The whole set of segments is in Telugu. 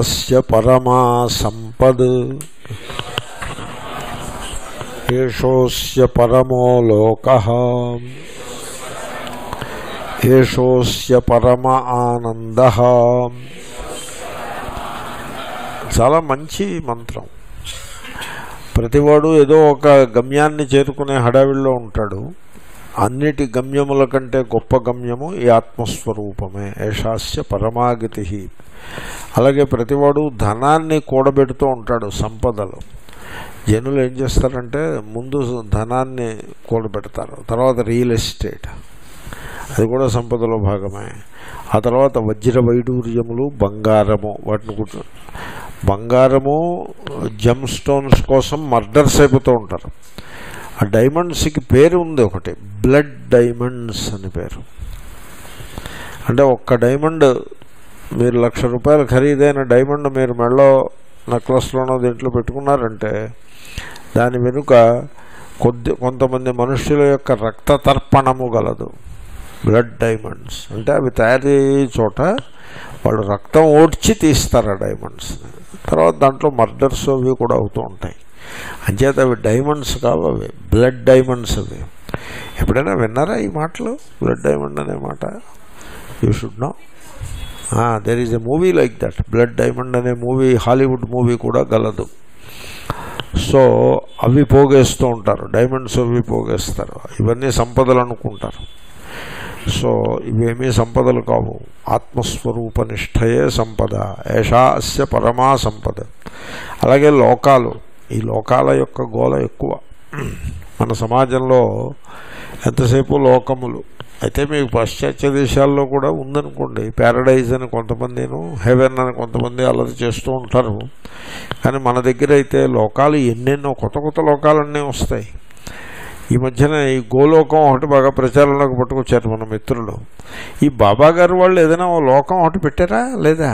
తస్య పరమా సంపద్ ఏషోస్య పరమో లోక ఏషోస్య పరమ ఆనంద చాలా మంచి మంత్రం ప్రతివాడు ఏదో ఒక గమ్యాన్ని చేరుకునే హడావిడిలో ఉంటాడు అన్నిటి గమ్యముల కంటే గొప్ప గమ్యము ఈ ఆత్మస్వరూపమే ఏషాస్య పరమాగతి అలాగే ప్రతివాడు ధనాన్ని కూడబెడుతూ ఉంటాడు సంపదలు జనులు ఏం చేస్తారంటే ముందు ధనాన్ని కూడబెడతారు తర్వాత రియల్ ఎస్టేట్ అది కూడా సంపదలో భాగమే ఆ తర్వాత వజ్ర వైడూర్యములు బంగారము వాటిని కూర్చో బంగారము జమ్ స్టోన్స్ కోసం మర్డర్స్ అయిపోతూ ఉంటారు ఆ డైమండ్స్కి పేరు ఉంది ఒకటి బ్లడ్ డైమండ్స్ అని పేరు అంటే ఒక్క డైమండ్ మీరు లక్ష రూపాయలు ఖరీదైన డైమండ్ మీరు మెడలో నెక్లెస్లోనో దీంట్లో పెట్టుకున్నారంటే దాని వెనుక కొద్ది కొంతమంది మనుషుల యొక్క రక్త తర్పణము గలదు బ్లడ్ డైమండ్స్ అంటే అవి తయారీ చోట వాళ్ళు రక్తం ఓడ్చి తీస్తారు ఆ డైమండ్స్ తర్వాత దాంట్లో మర్డర్స్ అవి కూడా అవుతూ ఉంటాయి అంచేత అవి డైమండ్స్ కావు అవి బ్లడ్ డైమండ్స్ అవి ఎప్పుడైనా విన్నారా ఈ మాటలు బ్లడ్ డైమండ్ అనే మాట you should know there is a movie like that blood diamond అనే మూవీ హాలీవుడ్ మూవీ కూడా గలదు సో అవి పోగేస్తూ ఉంటారు డైమండ్స్ అవి పోగేస్తారు ఇవన్నీ సంపదలు అనుకుంటారు సో ఇవేమీ సంపదలు కావు ఆత్మస్వరూప నిష్టయే సంపద ఏషా అస్య పరమా సంపద అలాగే లోకాలు ఈ లోకాల యొక్క గోల ఎక్కువ మన సమాజంలో ఎంతసేపు లోకములు అయితే మీకు పాశ్చాత్య దేశాల్లో కూడా ఉందనుకోండి ప్యారడైజ్ అని కొంతమందిను హెవెన్ అని కొంతమంది అల్లరి చేస్తూ ఉంటారు కానీ మన దగ్గర అయితే లోకాలు ఎన్నెన్నో కొత్త కొత్త లోకాలన్నీ వస్తాయి ఈ మధ్యన ఈ గోలోకం ఒకటి బాగా ప్రచారంలోకి పట్టుకొచ్చారు మన మిత్రులు ఈ బాబా గారు వాళ్ళు ఏదైనా ఓ లోకం ఒకటి పెట్టారా లేదా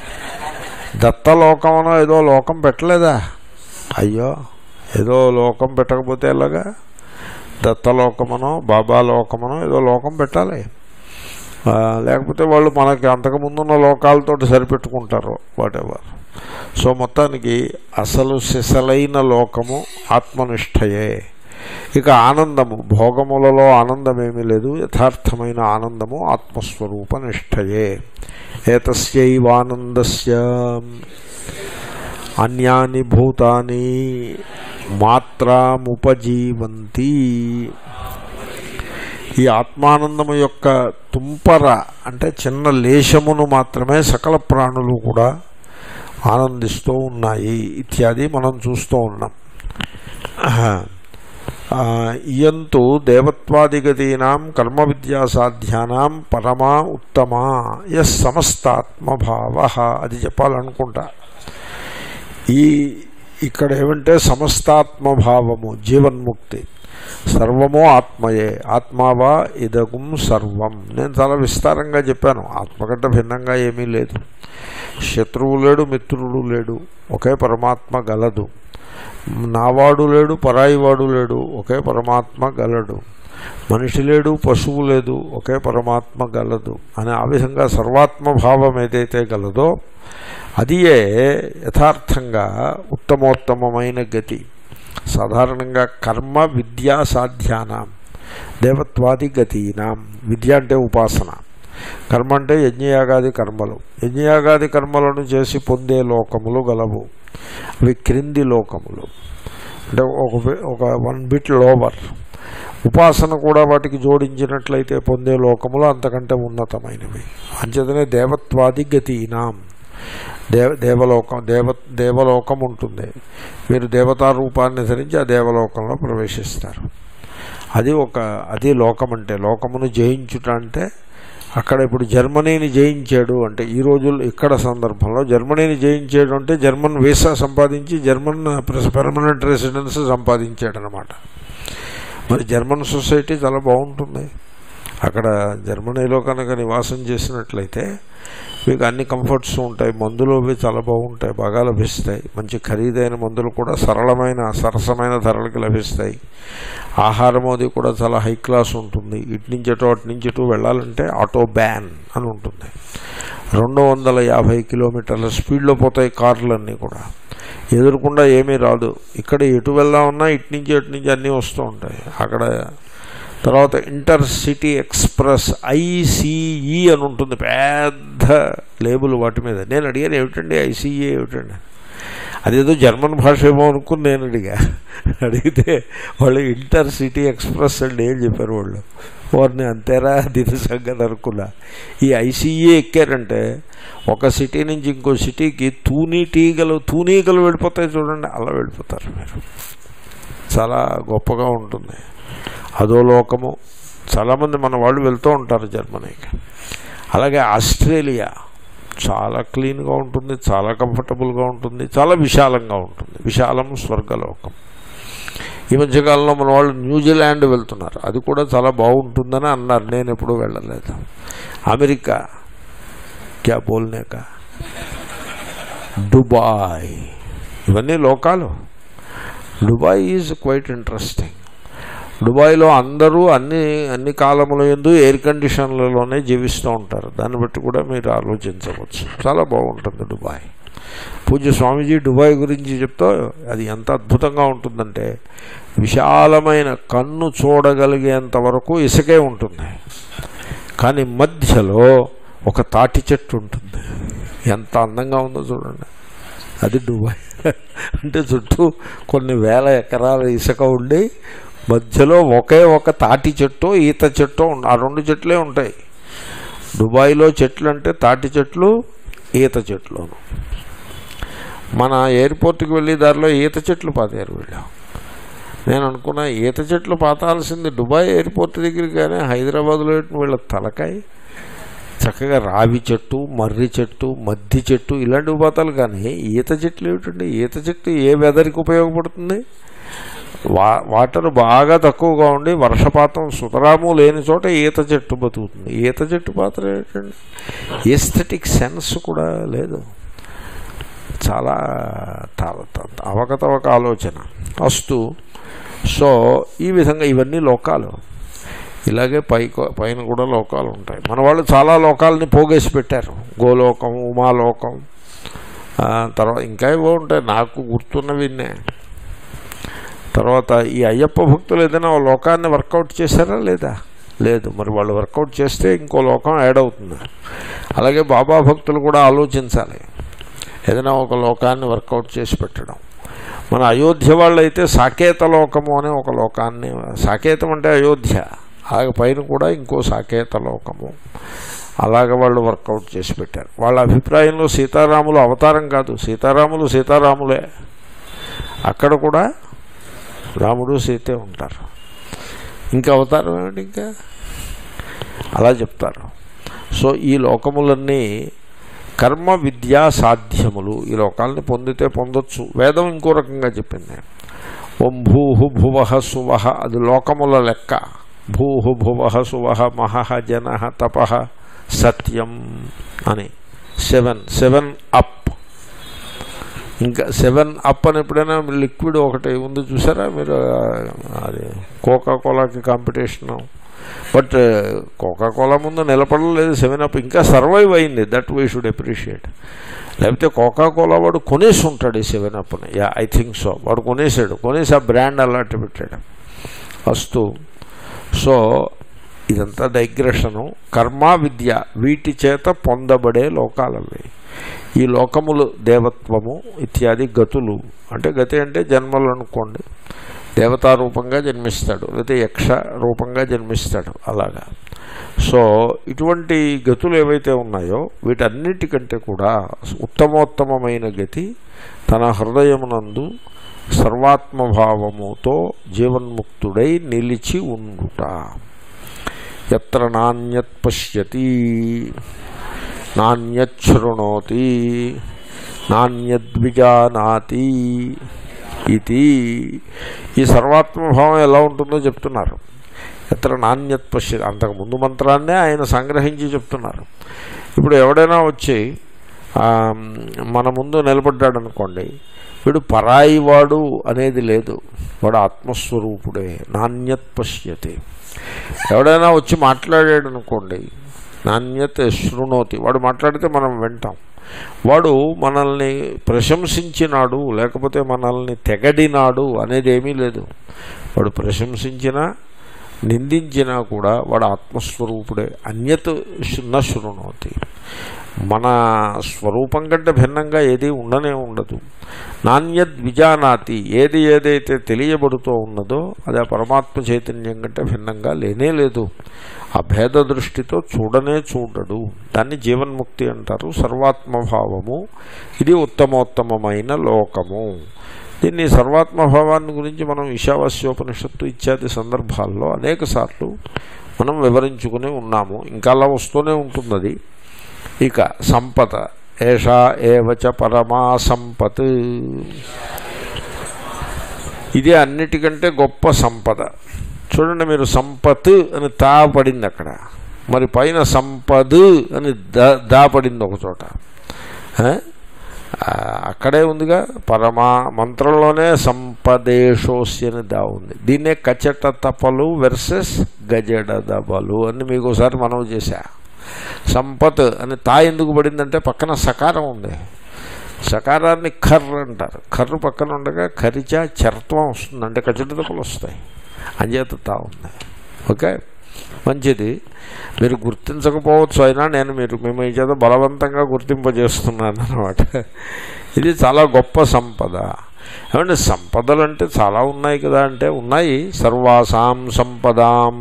దత్తలోకం అనో ఏదో లోకం పెట్టలేదా అయ్యో ఏదో లోకం పెట్టకపోతే ఎలాగా దత్తలోకమనో బాబా లోకమనో ఏదో లోకం పెట్టాలి ఆ, లేకపోతే వాళ్ళు మనకి అంతకుముందున్న లోకాలతోటి సరిపెట్టుకుంటారు వాటెవర్ సో మొత్తానికి అసలు సిసలైన లోకము ఆత్మనిష్టయే ఇక ఆనందము భోగములలో ఆనందమేమీ లేదు యథార్థమైన ఆనందము ఆత్మస్వరూప నిష్టయే ఏతస్యైవానందస్య అన్యాని భూతాని మాత్రాముపజీవంతి ఈ ఆత్మానందము యొక్క తుంపర అంటే చిన్న లేశమును మాత్రమే సకల ప్రాణులు కూడా ఆనందిస్తూ ఉన్నాయి ఇత్యాది మనం చూస్తూ ఉన్నాం ఆ, ఇయంతు దేవత్వాదిగతీనాం కర్మ విద్యా సాధ్యానాం పరమా ఉత్తమా ఎస్ సమస్తాత్మభావ అది చెప్పాలనుకుంటా ఈ ఇక్కడ ఏమంటే సమస్తాత్మభావము జీవన్ముక్తి సర్వము ఆత్మయే ఆత్మావా ఇదగుం సర్వం నేను చాలా విస్తారంగా చెప్పాను ఆత్మ కంటే భిన్నంగా ఏమీ లేదు శత్రువు లేడు మిత్రుడు లేడు ఒకే పరమాత్మ గలదు నావాడు లేడు పరాయివాడు లేడు ఒకే పరమాత్మ గలడు మనిషి లేడు పశువు లేదు ఒకే పరమాత్మ గలదు అని ఆ విధంగా సర్వాత్మ భావం ఏదైతే గలదో అదియే యథార్థంగా ఉత్తమోత్తమమైన గతి సాధారణంగా కర్మ విద్యా సాధ్యానాం దేవత్వాది గతీనాం విద్య అంటే ఉపాసన కర్మ అంటే యజ్ఞయాగాది కర్మలు యజ్ఞయాగాది కర్మలను చేసి పొందే లోకములు గలవు అవి క్రింది లోకములు అంటే ఒక బి- ఒక వన్ బిట్ లోవర్ ఉపాసన కూడా వాటికి జోడించినట్లయితే పొందే లోకములు అంతకంటే ఉన్నతమైనవి అంచేతనే దేవత్వాది గతీనాం దేవ దేవలోకం దేవ దేవలోకం ఉంటుంది మీరు దేవతా రూపాన్ని ధరించి ఆ దేవలోకంలో ప్రవేశిస్తారు అది ఒక అది లోకం అంటే లోకమును జయించుట అంటే అక్కడ ఇప్పుడు జర్మనీని జయించాడు అంటే ఈ రోజుల్లో ఇక్కడ సందర్భంలో జర్మనీని జయించాడు అంటే జర్మన్ వీసా సంపాదించి జర్మన్ పర్మనెంట్ రెసిడెన్స్ సంపాదించాడు అనమాట మరి జర్మన్ సొసైటీ చాలా బాగుంటుంది అక్కడ జర్మనీలో కనుక నివాసం చేసినట్లయితే మీకు అన్ని కంఫర్ట్స్ ఉంటాయి మందులు అవి చాలా బాగుంటాయి బాగా లభిస్తాయి మంచి ఖరీదైన మందులు కూడా సరళమైన సరసమైన ధరలకు లభిస్తాయి ఆహారం అది కూడా చాలా హై క్లాస్ ఉంటుంది ఇటు నుంచి అటు అటు నుంచి ఇటు వెళ్ళాలంటే ఆటో బ్యాన్ అని ఉంటుంది రెండు వందల యాభై కిలోమీటర్ల స్పీడ్లో పోతాయి కార్లన్నీ కూడా ఎదురుకుండా ఏమీ రాదు ఇక్కడ ఎటు వెళ్దామన్నా ఇటు నుంచి అటు నుంచి అన్నీ వస్తూ ఉంటాయి అక్కడ తర్వాత ఇంటర్ సిటీ ఎక్స్ప్రెస్ ఐసీఈ అని ఉంటుంది పెద్ద లేబుల్ వాటి మీద నేను అడిగాను ఏమిటండి ఐసీఈ ఏమిటండి అదేదో జర్మన్ భాష ఏమో అనుకుని నేను అడిగా అడిగితే వాళ్ళు ఇంటర్ సిటీ ఎక్స్ప్రెస్ అండి ఏం చెప్పారు వాళ్ళు వారిని అంతేరా దీని సంగతి అనుకున్నా ఈ ఐసీఏ ఎక్కారంటే ఒక సిటీ నుంచి ఇంకో సిటీకి తూనీటీగలు తూనీగలు వెళ్ళిపోతాయి చూడండి అలా వెళ్ళిపోతారు మీరు చాలా గొప్పగా ఉంటుంది అదో లోకము చాలామంది మన వాళ్ళు వెళ్తూ ఉంటారు జర్మనీకి అలాగే ఆస్ట్రేలియా చాలా క్లీన్గా ఉంటుంది చాలా కంఫర్టబుల్గా ఉంటుంది చాలా విశాలంగా ఉంటుంది విశాలం స్వర్గలోకం ఈ మధ్యకాలంలో మన వాళ్ళు న్యూజిలాండ్ వెళ్తున్నారు అది కూడా చాలా బాగుంటుందని అన్నారు నేను ఎప్పుడూ వెళ్ళలేదు అమెరికా క్యా బోల్నేక దుబాయ్ ఇవన్నీ లోకాలు దుబాయ్ ఈజ్ క్వైట్ ఇంట్రెస్టింగ్ దుబాయ్లో అందరూ అన్ని అన్ని కాలముల ఎందు ఎయిర్ కండిషన్లలోనే జీవిస్తూ ఉంటారు దాన్ని బట్టి కూడా మీరు ఆలోచించవచ్చు చాలా బాగుంటుంది దుబాయ్ పూజ్య స్వామీజీ దుబాయ్ గురించి చెప్తా అది ఎంత అద్భుతంగా ఉంటుందంటే విశాలమైన కన్ను చూడగలిగేంత వరకు ఇసుకే ఉంటుంది కానీ మధ్యలో ఒక తాటి చెట్టు ఉంటుంది ఎంత అందంగా ఉందో చూడండి అది దుబాయ్ అంటే చుట్టూ కొన్ని వేల ఎకరాల ఇసుక ఉండి మధ్యలో ఒకే ఒక తాటి చెట్టు ఈత చెట్టు ఉం- ఆ రెండు చెట్లే ఉంటాయి దుబాయ్లో చెట్లు అంటే తాటి చెట్లు ఈత చెట్లును మన ఎయిర్పోర్ట్కి వెళ్ళే దారిలో ఈత చెట్లు పాతారు వీళ్ళు నేను అనుకున్నా ఈత చెట్లు పాతాల్సింది దుబాయ్ ఎయిర్పోర్ట్ దగ్గరికి కానీ హైదరాబాద్లో ఏంటి వీళ్ళ తలకాయ చక్కగా రావి చెట్టు మర్రి చెట్టు మద్ది చెట్టు ఇలాంటివి పాతాలు కానీ ఈత చెట్లు ఏమిటండి ఈత చెట్టు ఏ వెదర్కి ఉపయోగపడుతుంది వా వాటర్ బాగా తక్కువగా ఉండి వర్షపాతం సుతరాము లేని చోట ఈత చెట్టు బతుకుతుంది ఈత చెట్టు పాత్ర ఏంటండి ఎస్థెటిక్ సెన్స్ కూడా లేదు చాలా త- త- అవకతవక ఆలోచన అస్తు సో ఈ విధంగా ఇవన్నీ లోకాలు ఇలాగే పై పైన కూడా లోకాలు ఉంటాయి మన వాళ్ళు చాలా లోకాలని పోగేసి పెట్టారు గోలోకం ఉమాలోకం ఆ, తర్వాత ఇంకా ఏవో ఉంటాయి నాకు గుర్తున్నవిన్నే తర్వాత ఈ అయ్యప్ప భక్తులు ఏదైనా ఓ లోకాన్ని వర్కౌట్ చేశారా లేదా లేదు మరి వాళ్ళు వర్కౌట్ చేస్తే ఇంకో లోకం యాడ్ అవుతుంది అలాగే బాబా భక్తులు కూడా ఆలోచించాలి ఏదైనా ఒక లోకాన్ని వర్కౌట్ చేసి పెట్టడం మన అయోధ్య వాళ్ళు అయితే సాకేత లోకము అనే ఒక లోకాన్ని సాకేతం అంటే అయోధ్య ఆ పైన కూడా ఇంకో సాకేత లోకము అలాగ వాళ్ళు వర్కౌట్ చేసి పెట్టారు వాళ్ళ అభిప్రాయంలో సీతారాములు అవతారం కాదు సీతారాములు సీతారాములే అక్కడ కూడా రాముడు సీతే ఉంటారు ఇంకా అవతారం ఏమిటి ఇంకా అలా చెప్తారు సో ఈ లోకములన్నీ కర్మ విద్యా సాధ్యములు ఈ లోకాలని పొందితే పొందొచ్చు వేదం ఇంకో రకంగా చెప్పింది ఓం భూహు భువ సువ అది లోకముల లెక్క భూహు భువ సువ మహ జన తప సత్యం అని సెవెన్ సెవెన్ అప్ ఇంకా సెవెన్ అప్ అని ఎప్పుడైనా లిక్విడ్ ఒకటి ఉంది చూసారా మీరు ఆ, అది కోకా కోలాకి కాంపిటీషను బట్ కోకా కోలా ముందు నిలబడలేదు సెవెన్ అప్ ఇంకా సర్వైవ్ అయింది దట్ వీ షుడ్ అప్రిషియేట్ లేకపోతే కోకా కోలా వాడు కొనేసి ఉంటాడు ఈ సెవెన్ అప్ని యా ఐ థింక్ సో వాడు కొనేసాడు కొనేసి ఆ బ్రాండ్ అలాంటి పెట్టాడు అస్తు సో ఇదంతా డైగ్రెషను కర్మ విద్య వీటి చేత పొందబడే లోకాలవి ఈ లోకములు దేవత్వము ఇత్యాది గతులు అంటే గతి అంటే జన్మలు అనుకోండి దేవతా రూపంగా జన్మిస్తాడు లేకపోతే యక్ష రూపంగా జన్మిస్తాడు అలాగా సో ఇటువంటి గతులు ఏవైతే ఉన్నాయో వీటన్నిటికంటే కూడా ఉత్తమోత్తమమైన గతి తన హృదయమునందు సర్వాత్మభావముతో జీవన్ముక్తుడై నిలిచి ఉండుట ఎత్ర నాణ్యత్ పశ్యతి నాణ్యశృణోతి నాణ్యద్విజానాతి ఇది ఈ సర్వాత్మభావం ఎలా ఉంటుందో చెప్తున్నారు ఎత్ర నాణ్యత్ పశ్య అంతకు ముందు మంత్రాన్నే ఆయన సంగ్రహించి చెప్తున్నారు ఇప్పుడు ఎవడైనా వచ్చి ఆ, మన ముందు నిలబడ్డాడు అనుకోండి వీడు పరాయి వాడు అనేది లేదు వాడు ఆత్మస్వరూపుడే నాణ్యత్ పశ్యతి ఎవడైనా వచ్చి మాట్లాడాడు అనుకోండి నాణ్యత్ శృణోతి వాడు మాట్లాడితే మనం వింటాం వాడు మనల్ని ప్రశంసించినాడు లేకపోతే మనల్ని తెగడినాడు అనేది ఏమీ లేదు వాడు ప్రశంసించినా నిందించినా కూడా వాడు ఆత్మస్వరూపుడే అన్యత్ న శృణోతి మన స్వరూపం కంటే భిన్నంగా ఏది ఉండనే ఉండదు నాణ్యద్ విజానాతి ఏది ఏదైతే తెలియబడుతూ ఉన్నదో అది ఆ పరమాత్మ చైతన్యం కంటే భిన్నంగా లేనే లేదు ఆ భేద దృష్టితో చూడనే చూడడు దాన్ని జీవన్ముక్తి అంటారు సర్వాత్మభావము ఇది ఉత్తమోత్తమమైన లోకము దీన్ని సర్వాత్మభావాన్ని గురించి మనం ఈశావాస్యోపనిషత్తు ఇత్యాది సందర్భాల్లో అనేక సార్లు మనం వివరించుకుని ఉన్నాము ఇంకా అలా వస్తూనే ఉంటుంది అది ఇక సంపద ఏషా ఏవచ పరమా సంపత్ ఇదే అన్నిటికంటే గొప్ప సంపద చూడండి మీరు సంపత్ అని తా పడింది అక్కడ మరి పైన సంపద్ అని దా దా పడింది ఒక చోట ఆ? ఆ, అక్కడే ఉందిగా పరమా మంత్రంలోనే సంపదేశోస్య అని దా ఉంది దీన్నే కచట తపలు వెర్సెస్ గజడ దబలు అని మీకు ఒకసారి మనవి చేశా సంపత్ అని తా ఎందుకు పడిందంటే పక్కన సకారం ఉంది సకారాన్ని ఖర్ర అంటారు కర్రు పక్కన ఉండగా ఖరిచా చర్త్వం వస్తుంది అంటే కచట తపలు వస్తాయి అంచేత తా ఉంది ఓకే మంచిది మీరు గుర్తించకపోవచ్చు అయినా నేను మీరు మేము ఈ చేత బలవంతంగా గుర్తింపజేస్తున్నాను అనమాట ఇది చాలా గొప్ప సంపద ఏమంటే సంపదలు అంటే చాలా ఉన్నాయి కదా అంటే ఉన్నాయి సర్వాసాం సంపదాం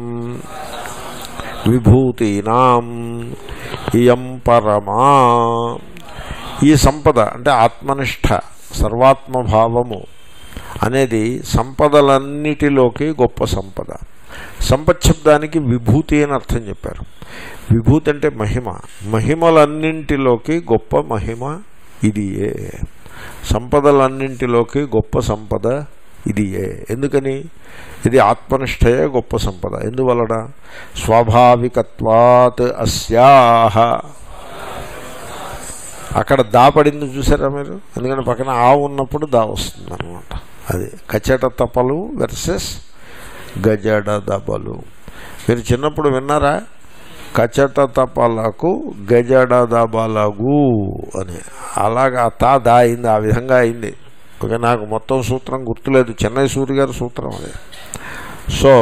విభూతీనాం ఇయం పరమా ఈ సంపద అంటే ఆత్మనిష్ట సర్వాత్మభావము అనేది సంపదలన్నిటిలోకి గొప్ప సంపద సంపత్ శబ్దానికి విభూతి అని అర్థం చెప్పారు విభూతి అంటే మహిమ మహిమలన్నింటిలోకి గొప్ప మహిమ ఇది ఏ సంపదలన్నింటిలోకి గొప్ప సంపద ఇది ఏ ఎందుకని ఇది ఆత్మనిష్టయే గొప్ప సంపద ఎందువలన స్వాభావికత్వాత్ అస్యాహ అక్కడ దా పడింది చూసారా మీరు ఎందుకంటే పక్కన ఆ ఉన్నప్పుడు దా వస్తుంది అనమాట అది కచట తపలు వెర్సెస్ గజడ దబలు మీరు చిన్నప్పుడు విన్నారా కచట తపలకు గజడ దబలగు అని అలాగా తా దా అయింది ఆ విధంగా అయింది ఓకే నాకు మొత్తం సూత్రం గుర్తులేదు చెన్నై సూర్య గారి సూత్రం అది సో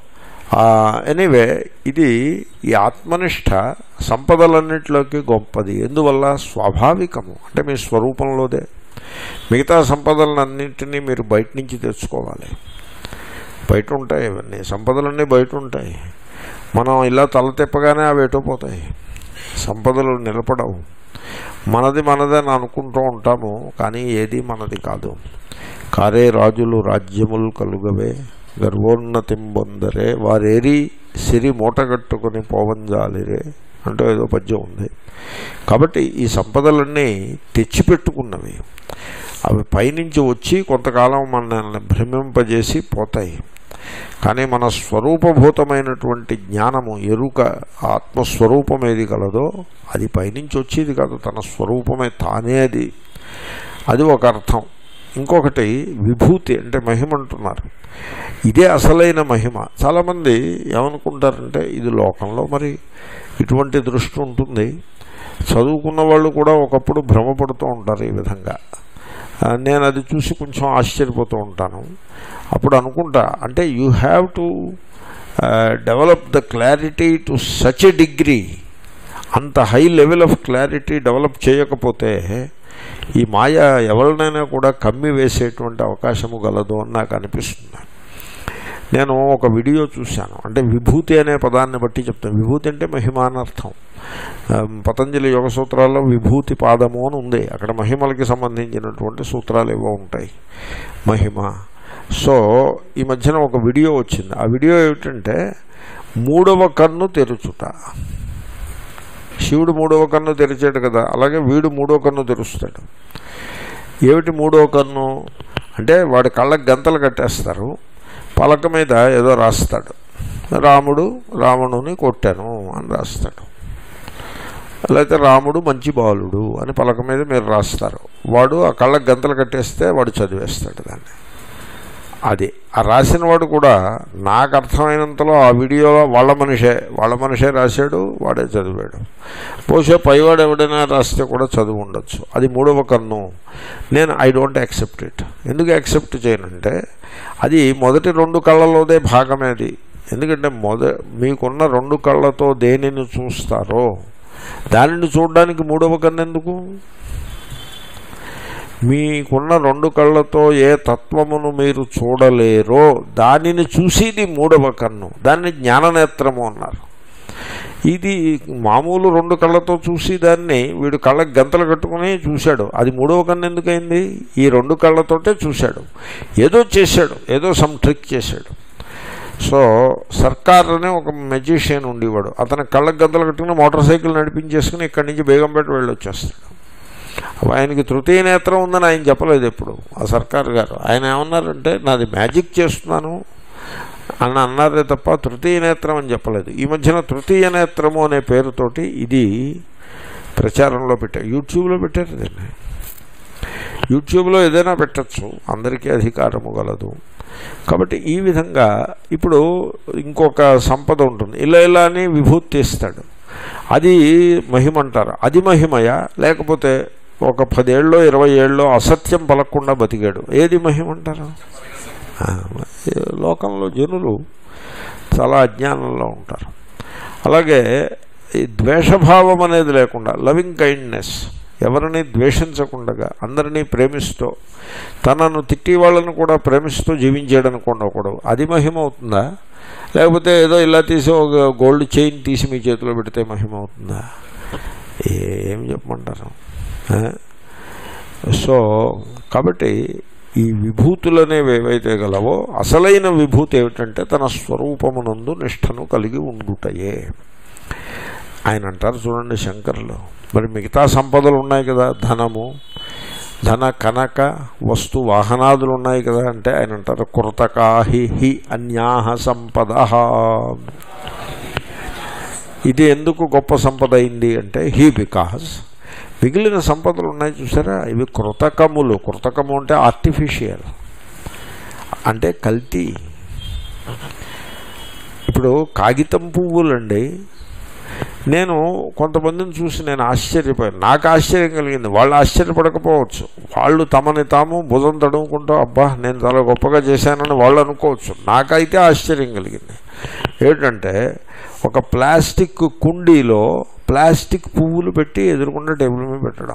ఎనీవే ఇది ఈ ఆత్మనిష్ట సంపదలన్నింటిలోకి గొప్పది ఎందువల్ల స్వాభావికము అంటే మీ స్వరూపంలోదే మిగతా సంపదలన్నింటినీ మీరు బయట నుంచి తెచ్చుకోవాలి బయట ఉంటాయి ఇవన్నీ సంపదలన్నీ బయట ఉంటాయి మనం ఇలా తల తిప్పగానే అవి ఎటో పోతాయి సంపదలు నిలబడవు మనది మనదని అనుకుంటూ ఉంటాము కానీ ఏది మనది కాదు కారే రాజులు రాజ్యములు కలుగవే గర్వోన్నతిం పొందరే వారేరి సిరి మూటగట్టుకుని పోవంజాలిరే అంటూ ఏదో పద్యం ఉంది కాబట్టి ఈ సంపదలన్నీ తెచ్చిపెట్టుకున్నవి అవి పైనుంచి వచ్చి కొంతకాలం మనల్ని భ్రమింపజేసి పోతాయి కానీ మన స్వరూపభూతమైనటువంటి జ్ఞానము ఎరుక ఆత్మస్వరూపం ఏది కలదో అది పైనుంచి వచ్చేది కాదు తన స్వరూపమే తానే అది అది ఒక అర్థం ఇంకొకటి విభూతి అంటే మహిమ అంటున్నారు ఇదే అసలైన మహిమ చాలామంది ఏమనుకుంటారంటే ఇది లోకంలో మరి ఇటువంటి దృష్టి ఉంటుంది చదువుకున్న వాళ్ళు కూడా ఒకప్పుడు భ్రమపడుతూ ఉంటారు ఈ విధంగా ఆ, నేను అది చూసి కొంచెం ఆశ్చర్యపోతూ ఉంటాను అప్పుడు అనుకుంటా అంటే you have to develop the clarity to such a degree అంత high level of clarity develop చేయకపోతే ఈ మాయ ఎవరినైనా కూడా కమ్మి వేసేటువంటి అవకాశము గలదు అని నాకు అనిపిస్తుంది నేను ఒక వీడియో చూశాను అంటే విభూతి అనే పదాన్ని బట్టి చెప్తాను విభూతి అంటే మహిమానర్థం ఆ, పతంజలి యోగ సూత్రాల్లో విభూతి పాదము అని ఉంది అక్కడ మహిమలకి సంబంధించినటువంటి సూత్రాలు ఏవో ఉంటాయి మహిమ సో ఈ మధ్యన ఒక వీడియో వచ్చింది ఆ వీడియో ఏమిటంటే మూడవ కన్ను తెరుచుట శివుడు మూడవ కన్ను తెరిచాడు కదా అలాగే వీడు మూడవ కన్ను తెరుస్తాడు ఏమిటి మూడవ కన్ను అంటే వాడి కళ్ళకి గంతలు కట్టేస్తారు పలక మీద ఏదో రాస్తాడు రాముడు రావణుని కొట్టాను అని రాస్తాడు లేకపోతే రాముడు మంచి బాలుడు అని పలక మీద మీరు రాస్తారు వాడు ఆ కళ్ళకి గంతలు కట్టేస్తే వాడు చదివేస్తాడు దాన్ని అది ఆ రాసిన వాడు కూడా నాకు అర్థమైనంతలో ఆ వీడియోలో వాళ్ళ మనిషే వాళ్ళ మనిషే రాశాడు వాడే చదివాడు బహుశా పైవాడు ఎవడైనా రాస్తే కూడా చదువు ఉండొచ్చు అది మూడవ కన్ను నేను ఐ డోంట్ యాక్సెప్ట్ ఇట్ ఎందుకు యాక్సెప్ట్ చేయనంటే అది మొదటి రెండు కళ్ళలోదే భాగమే అది ఎందుకంటే మొద మీకున్న రెండు కళ్ళతో దేనిని చూస్తారో దానిని చూడడానికి మూడవ కన్ను ఎందుకు మీకున్న రెండు కళ్ళతో ఏ తత్వమును మీరు చూడలేరో దానిని చూసేది మూడవ కన్ను దాన్ని జ్ఞాననేత్రము అన్నారు ఇది మామూలు రెండు కళ్ళతో చూసి దాన్ని వీడు కళ్ళకి గంతలు కట్టుకుని చూశాడు అది మూడవ కన్ను ఎందుకైంది ఈ రెండు కళ్ళతోటే చూశాడు ఏదో చేశాడు ఏదో సమ్ ట్రిక్ చేశాడు సో సర్కార్ అనే ఒక మెజిషియన్ ఉండేవాడు అతని కళ్ళకి గంతలు కట్టుకుని మోటార్ సైకిల్ నడిపించేసుకుని ఇక్కడి నుంచి బేగంపేట వెళ్ళి వచ్చేస్తాడు ఆయనకి తృతీయ నేత్రం ఉందని ఆయన చెప్పలేదు ఎప్పుడు ఆ సర్కార్ గారు ఆయన ఏమన్నారంటే నాది మ్యాజిక్ చేస్తున్నాను అని అన్నారే తప్ప తృతీయ నేత్రం అని చెప్పలేదు ఈ మధ్యన తృతీయ నేత్రము అనే పేరుతోటి ఇది ప్రచారంలో పెట్టారు యూట్యూబ్లో పెట్టారు దీన్ని యూట్యూబ్లో ఏదైనా పెట్టచ్చు అందరికీ అధికారము గలదు కాబట్టి ఈ విధంగా ఇప్పుడు ఇంకొక సంపద ఉంటుంది ఇలా ఇలా అని విభూతి తీస్తాడు అది మహిమ అంటారు అది మహిమయ లేకపోతే ఒక పదేళ్ళలో ఇరవై ఏళ్ళలో అసత్యం పలకకుండా బతికాడు ఏది మహిమ అంటారు ఆ, లోకంలో జనులు చాలా అజ్ఞానంలో ఉంటారు అలాగే ఈ ద్వేషభావం అనేది లేకుండా లవింగ్ కైండ్నెస్ ఎవరిని ద్వేషించకుండా అందరినీ ప్రేమిస్తూ తనను తిట్టి వాళ్ళను కూడా ప్రేమిస్తూ జీవించాడనుకోండి ఒకడు అది మహిమ అవుతుందా లేకపోతే ఏదో ఇలా తీసి ఒక గోల్డ్ చైన్ తీసి మీ చేతిలో పెడితే మహిమ అవుతుందా ఏం చెప్పమంటారు ఆ? సో కాబట్టి ఈ విభూతులు అనేవి ఏవైతే గలవో అసలైన విభూతి ఏమిటంటే తన స్వరూపమునందు నిష్టను కలిగి ఉండుటయే ఆయన అంటారు చూడండి శంకరులు మరి మిగతా సంపదలు ఉన్నాయి కదా ధనము ధన కనక వస్తు వాహనాదులు ఉన్నాయి కదా అంటే ఆయన అంటారు కృతకాహి హి అన్యాహ సంపద ఇది ఎందుకు గొప్ప సంపద అయింది అంటే హీ బికాస్ మిగిలిన సంపదలు ఉన్నాయి చూసారా ఇవి కృతకములు కృతకము అంటే ఆర్టిఫిషియల్ అంటే కల్తీ ఇప్పుడు కాగితం పువ్వులండి నేను కొంతమందిని చూసి నేను ఆశ్చర్యపోయాను నాకు ఆశ్చర్యం కలిగింది వాళ్ళు ఆశ్చర్యపడకపోవచ్చు వాళ్ళు తమని తాము భుజం తడుముకుంటూ అబ్బా నేను చాలా గొప్పగా చేశానని వాళ్ళు అనుకోవచ్చు నాకైతే ఆశ్చర్యం కలిగింది ఏంటంటే ఒక ప్లాస్టిక్ కుండీలో ప్లాస్టిక్ పువ్వులు పెట్టి ఎదురుకుండా టేబుల్ మీద పెట్టడం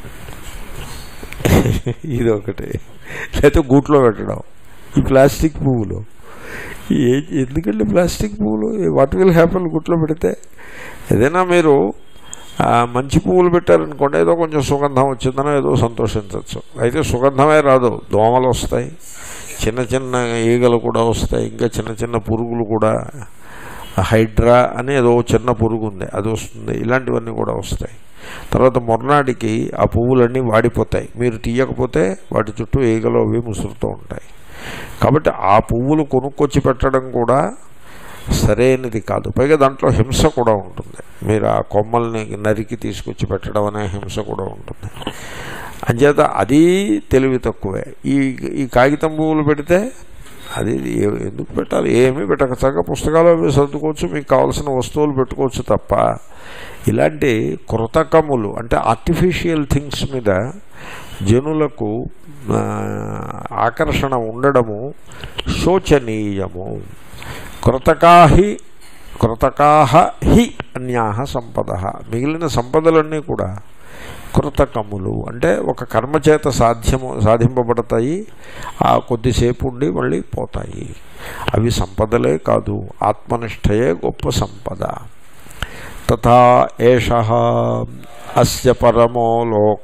ఇది ఒకటి లేకపోతే గూట్లో పెట్టడం ఈ ప్లాస్టిక్ పువ్వులు ఏ ఎందుకంటే ప్లాస్టిక్ పువ్వులు వాట్ విల్ హ్యాపన్ గుట్లో పెడితే ఏదైనా మీరు ఆ, మంచి పువ్వులు పెట్టారనుకోండి ఏదో కొంచెం సుగంధం వచ్చిందనో ఏదో సంతోషించవచ్చు అయితే సుగంధమే రాదు దోమలు వస్తాయి చిన్న చిన్న ఈగలు కూడా వస్తాయి ఇంకా చిన్న చిన్న పురుగులు కూడా హైడ్రా అని ఏదో చిన్న పురుగు ఉంది అది వస్తుంది ఇలాంటివన్నీ కూడా వస్తాయి తర్వాత మొన్నటికి ఆ పువ్వులన్నీ వాడిపోతాయి మీరు తీయకపోతే వాటి చుట్టూ ఈగలు అవి ముసురుతూ ఉంటాయి కాబట్టి ఆ పువ్వులు కొనుక్కొచ్చి పెట్టడం కూడా సరైనది కాదు పైగా దాంట్లో హింస కూడా ఉంటుంది మీరు ఆ కొమ్మల్ని నరికి తీసుకొచ్చి పెట్టడం అనే హింస కూడా ఉంటుంది అంచేత అది తెలివి తక్కువే ఈ ఈ కాగితం పువ్వులు పెడితే అది ఏ- ఎందుకు పెట్టాలి ఏమీ పెట్టక చక్కగా పుస్తకాలు అవి సర్దుకోవచ్చు మీకు కావాల్సిన వస్తువులు పెట్టుకోవచ్చు తప్ప ఇలాంటి కృతకములు అంటే ఆర్టిఫిషియల్ థింగ్స్ మీద జనులకు ఆ, ఆకర్షణ ఉండడము శోచనీయము కృతకాహి కృతకాహ హి అన్యాహ సంపద మిగిలిన సంపదలన్నీ కూడా కృతకములు అంటే ఒక కర్మచేత సాధ్యము సాధింపబడతాయి ఆ కొద్దిసేపు ఉండి మళ్ళీ పోతాయి అవి సంపదలే కాదు ఆత్మనిష్టయే గొప్ప సంపద తథా ఏష అస్య పరమో లోక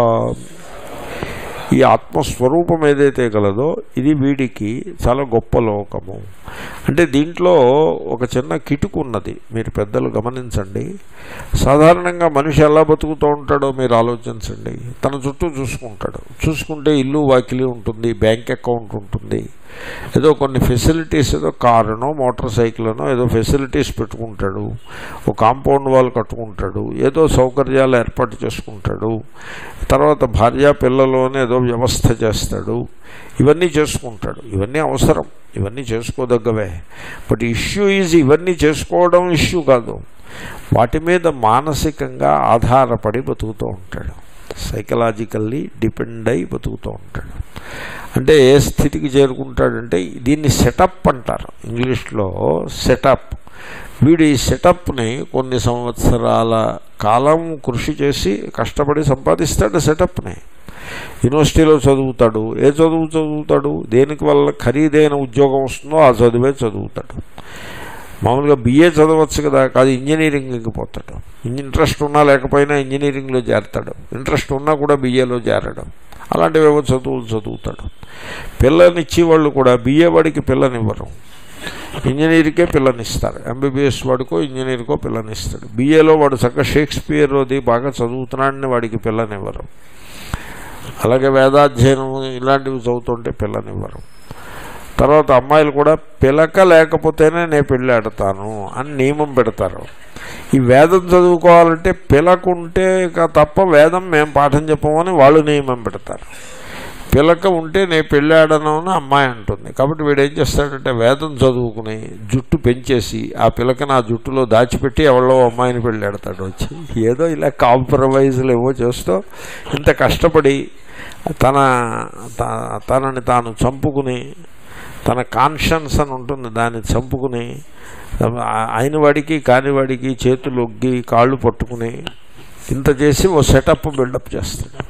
ఈ ఆత్మస్వరూపం ఏదైతే గలదో ఇది వీడికి చాలా గొప్ప లోకము అంటే దీంట్లో ఒక చిన్న కిటుకు ఉన్నది మీరు పెద్దలు గమనించండి సాధారణంగా మనిషి ఎలా బతుకుతూ ఉంటాడో మీరు ఆలోచించండి తన చుట్టూ చూసుకుంటాడు చూసుకుంటే ఇల్లు వాకిలి ఉంటుంది బ్యాంక్ అకౌంట్ ఉంటుంది ఏదో కొన్ని ఫెసిలిటీస్ ఏదో కారునో మోటార్ సైకిల్నో ఏదో ఫెసిలిటీస్ పెట్టుకుంటాడు ఒక కాంపౌండ్ వాల్ కట్టుకుంటాడు ఏదో సౌకర్యాలు ఏర్పాటు చేసుకుంటాడు తర్వాత భార్య పిల్లలోనే ఏదో వ్యవస్థ చేస్తాడు ఇవన్నీ చేసుకుంటాడు ఇవన్నీ అవసరం ఇవన్నీ చేసుకోదగ్గవే బట్ ఇష్యూ ఈజ్ ఇవన్నీ చేసుకోవడం ఇష్యూ కాదు వాటి మీద మానసికంగా ఆధారపడి బతుకుతూ ఉంటాడు సైకలాజికల్లీ డిపెండ్ అయి బతుకుతూ ఉంటాడు అంటే ఏ స్థితికి చేరుకుంటాడంటే దీన్ని సెటప్ అంటారు ఇంగ్లీష్లో సెటప్ వీడు ఈ సెటప్ని కొన్ని సంవత్సరాల కాలం కృషి చేసి కష్టపడి సంపాదిస్తాడు సెటప్ని యూనివర్సిటీలో చదువుతాడు ఏ చదువు చదువుతాడు దేనికి వల్ల ఖరీదైన ఉద్యోగం వస్తుందో ఆ చదువే చదువుతాడు మామూలుగా బిఏ చదవచ్చు కదా కాదు ఇంజనీరింగ్కి పోతాడు ఇంట్రెస్ట్ ఉన్నా లేకపోయినా ఇంజనీరింగ్లో చేరతాడు ఇంట్రెస్ట్ ఉన్నా కూడా బిఏలో చేరడం అలాంటివేవో చదువులు చదువుతాడు పిల్లనిచ్చి వాళ్ళు కూడా బిఏ వాడికి పిల్లనివ్వరు ఇంజనీర్కే పిల్లనిస్తారు ఎంబీబీఎస్ వాడికో ఇంజనీర్కో పిల్లనిస్తాడు బిఏలో వాడు చక్కగా షేక్స్పియర్ అది బాగా చదువుతున్నాడని వాడికి పిల్లనివ్వరు అలాగే వేదాధ్యయనం ఇలాంటివి చదువుతుంటే పిల్లనివ్వరు తర్వాత అమ్మాయిలు కూడా పిలక లేకపోతేనే నేను పెళ్ళి ఆడతాను అని నియమం పెడతారు ఈ వేదం చదువుకోవాలంటే పిలకుంటే క- తప్ప వేదం మేము పాఠం చెప్పమని వాళ్ళు నియమం పెడతారు పిలక ఉంటే నేను పెళ్ళాడను అని అమ్మాయి అంటుంది కాబట్టి వీడు ఏం చేస్తాడంటే వేదం చదువుకుని జుట్టు పెంచేసి ఆ పిలకను ఆ జుట్టులో దాచిపెట్టి ఎవరో అమ్మాయిని పెళ్ళాడతాడు వచ్చి ఏదో ఇలా కాంప్రమైజ్లు ఏవో చేస్తూ ఇంత కష్టపడి తన త- తనని తాను చంపుకుని తన కాన్షన్స్ అని ఉంటుంది దాన్ని చంపుకుని అయిన వాడికి కాని వాడికి చేతులు ఒగ్గి కాళ్ళు పట్టుకుని ఇంత చేసి ఓ సెటప్ బిల్డప్ చేస్తాడు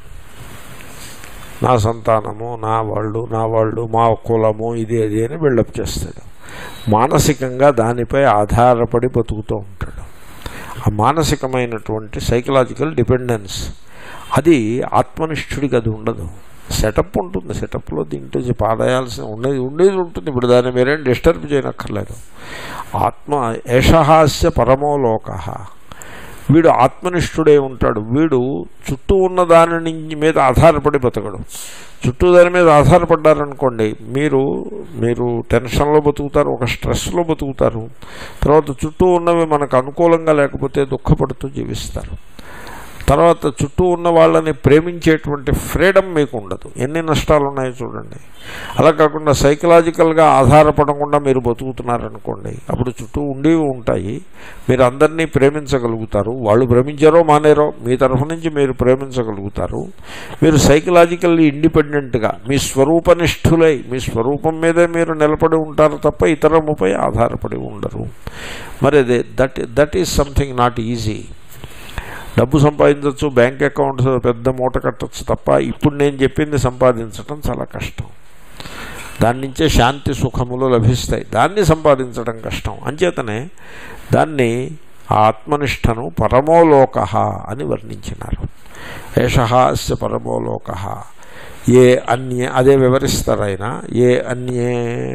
నా సంతానము నా వాళ్ళు నా వాళ్ళు మా కులము ఇది అది అని బిల్డప్ చేస్తాడు మానసికంగా దానిపై ఆధారపడి బతుకుతూ ఉంటాడు ఆ మానసికమైనటువంటి సైకలాజికల్ డిపెండెన్స్ అది ఆత్మనిష్ఠుడికి అది ఉండదు సెటప్ ఉంటుంది సెటప్లో దీంట్లో చెప్పి పాడేయాల్సిన ఉండేది ఉండేది ఉంటుంది ఇప్పుడు దాన్ని మీరేం డిస్టర్బ్ చేయనక్కర్లేదు ఆత్మ ఏషహాస్య పరమో లోక వీడు ఆత్మనిష్ఠుడే ఉంటాడు వీడు చుట్టూ ఉన్న దాని నుంచి మీద ఆధారపడి బతకడు చుట్టూ దాని మీద ఆధారపడ్డారనుకోండి మీరు మీరు టెన్షన్లో బతుకుతారు ఒక స్ట్రెస్లో బతుకుతారు తర్వాత చుట్టూ ఉన్నవి మనకు అనుకూలంగా లేకపోతే దుఃఖపడుతూ జీవిస్తారు తర్వాత చుట్టూ ఉన్న వాళ్ళని ప్రేమించేటువంటి ఫ్రీడమ్ మీకు ఉండదు ఎన్ని నష్టాలు ఉన్నాయో చూడండి అలా కాకుండా సైకలాజికల్గా ఆధారపడకుండా మీరు బతుకుతున్నారనుకోండి అప్పుడు చుట్టూ ఉండేవి ఉంటాయి మీరు అందరినీ ప్రేమించగలుగుతారు వాళ్ళు ప్రేమించారో మానేరో మీ తరఫు నుంచి మీరు ప్రేమించగలుగుతారు మీరు సైకలాజికల్లీ ఇండిపెండెంట్గా మీ స్వరూపనిష్ఠులై మీ స్వరూపం మీదే మీరు నిలబడి ఉంటారు తప్ప ఇతరముపై ఆధారపడి ఉండరు మరి అదే that that is something not easy డబ్బు సంపాదించవచ్చు బ్యాంక్ అకౌంట్ పెద్ద మూట కట్టచ్చు తప్ప ఇప్పుడు నేను చెప్పింది సంపాదించడం చాలా కష్టం దాని నుంచే శాంతి సుఖములు లభిస్తాయి దాన్ని సంపాదించడం కష్టం అంచేతనే దాన్ని ఆ ఆత్మనిష్టను పరమోలోక అని వర్ణించినారు ఏషహాస్య పరమోలోక ఏ అన్యే అదే వివరిస్తారు ఆయన ఏ అన్యే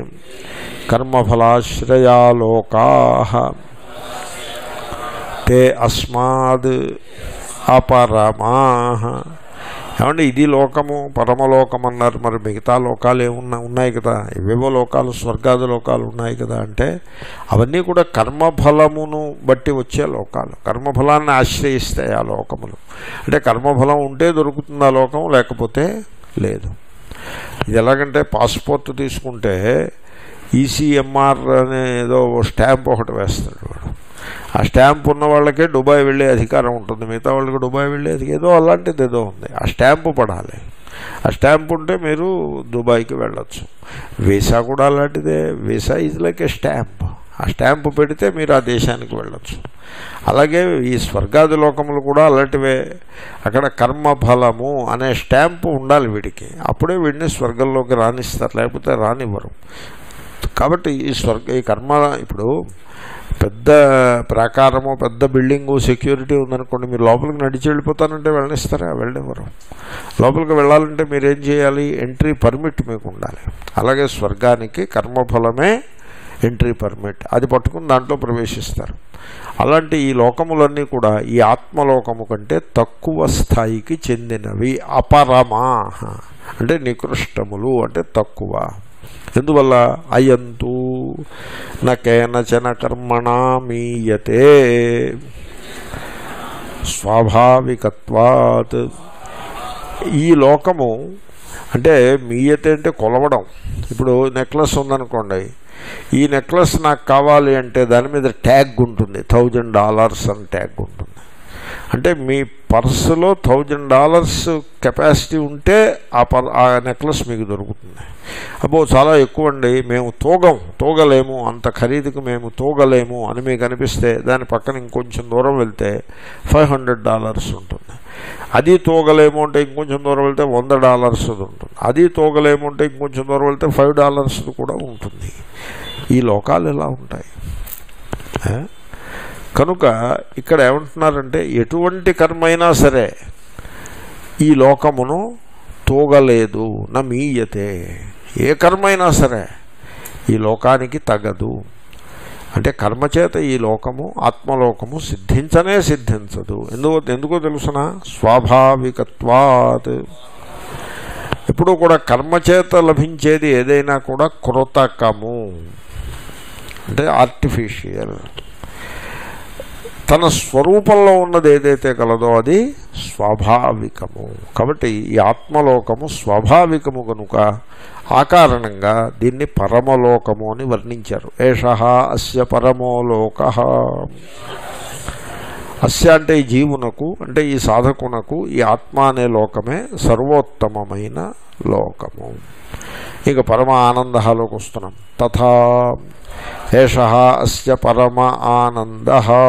కర్మఫలాశ్రయాలోకా తే అస్మాద్ అపరమా ఏమంటే ఇది లోకము పరమలోకం అన్నారు మరి మిగతా లోకాలు ఏమున్నా ఉన్నాయి కదా ఇవేవో లోకాలు స్వర్గాది లోకాలు ఉన్నాయి కదా అంటే అవన్నీ కూడా కర్మఫలమును బట్టి వచ్చే లోకాలు కర్మఫలాన్ని ఆశ్రయిస్తాయి ఆ లోకములు అంటే కర్మఫలం ఉంటే దొరుకుతుంది ఆ లోకం లేకపోతే లేదు ఇది ఎలాగంటే పాస్పోర్ట్ తీసుకుంటే ఈసీఎంఆర్ అనే ఏదో స్టాంప్ ఒకటి వేస్తాడు వాడు ఆ స్టాంప్ ఉన్న వాళ్ళకే దుబాయ్ వెళ్ళే అధికారం ఉంటుంది మిగతా వాళ్ళకి దుబాయ్ వెళ్ళే అధికారం ఏదో అలాంటిది ఏదో ఉంది ఆ స్టాంపు పడాలి ఆ స్టాంప్ ఉంటే మీరు దుబాయ్కి వెళ్ళొచ్చు వీసా కూడా అలాంటిదే visa is like a stamp ఆ స్టాంపు పెడితే మీరు ఆ దేశానికి వెళ్ళొచ్చు అలాగే ఈ స్వర్గాది లోకములు కూడా అలాంటివే అక్కడ కర్మఫలము అనే స్టాంపు ఉండాలి వీడికి అప్పుడే వీడిని స్వర్గంలోకి రాణిస్తారు లేకపోతే రానివ్వరు కాబట్టి ఈ స్వర్గ ఈ కర్మ ఇప్పుడు పెద్ద ప్రాకారము పెద్ద బిల్డింగు సెక్యూరిటీ ఉందనుకోండి మీరు లోపలికి నడిచి వెళ్ళిపోతానంటే వెళ్ళనిస్తారా వెళ్ళనివ్వరు లోపలికి వెళ్ళాలంటే మీరు ఏం చేయాలి ఎంట్రీ పర్మిట్ మీకు ఉండాలి అలాగే స్వర్గానికి కర్మఫలమే ఎంట్రీ పర్మిట్ అది పట్టుకుని దాంట్లో ప్రవేశిస్తారు అలాంటి ఈ లోకములన్నీ కూడా ఈ ఆత్మలోకము కంటే తక్కువ స్థాయికి చెందినవి అపరమా అంటే నికృష్టములు అంటే తక్కువ ఎందువల్ల అయంతు నకేనచన కర్మణా మీయతే స్వాభావికత్వాత్ ఈ లోకము అంటే మీయతే అంటే కొలవడం ఇప్పుడు నెక్లెస్ ఉందనుకోండి ఈ నెక్లెస్ నాకు కావాలి అంటే దాని మీద ట్యాగ్ ఉంటుంది థౌజండ్ డాలర్స్ అని ట్యాగ్ ఉంటుంది అంటే మీ పర్సులో థౌజండ్ డాలర్స్ కెపాసిటీ ఉంటే ఆ పర్ ఆ నెక్లెస్ మీకు దొరుకుతుంది అబ్బో చాలా ఎక్కువ అండి మేము తూగం తూగలేము అంత ఖరీదుకు మేము తూగలేము అని మీకు అనిపిస్తే దాని పక్కన ఇంకొంచెం దూరం వెళ్తే ఫైవ్ హండ్రెడ్ డాలర్స్ ఉంటుంది అది తూగలేము అంటే ఇంకొంచెం దూరం వెళ్తే వంద డాలర్స్ ఉంటుంది అది తూగలేము అంటే ఇంకొంచెం దూరం వెళ్తే ఫైవ్ డాలర్స్ కూడా ఉంటుంది ఈ లోకాలు ఎలా ఉంటాయి ఆ? కనుక ఇక్కడ ఏమంటున్నారంటే ఎటువంటి కర్మైనా సరే ఈ లోకమును తూగలేదు నా మీయతే ఏ కర్మైనా సరే ఈ లోకానికి తగదు అంటే కర్మచేత ఈ లోకము ఆత్మలోకము సిద్ధించనే సిద్ధించదు ఎందుకో ఎందుకో తెలుసిన స్వాభావికత్వాత్ ఎప్పుడూ కూడా కర్మచేత లభించేది ఏదైనా కూడా కృతకము అంటే ఆర్టిఫిషియల్ తన స్వరూపంలో ఉన్నది ఏదైతే కలదో అది స్వాభావికము కాబట్టి ఈ ఆత్మలోకము స్వాభావికము కనుక ఆ కారణంగా దీన్ని పరమలోకము అని వర్ణించారు ఏష అస్య పరమోలోక అస్య అంటే ఈ జీవునకు అంటే ఈ సాధకునకు ఈ ఆత్మ అనే లోకమే సర్వోత్తమమైన లోకము ఇక పరమ ఆనందలోకి వస్తున్నాం తథా ఏష అస్య పరమ ఆనంద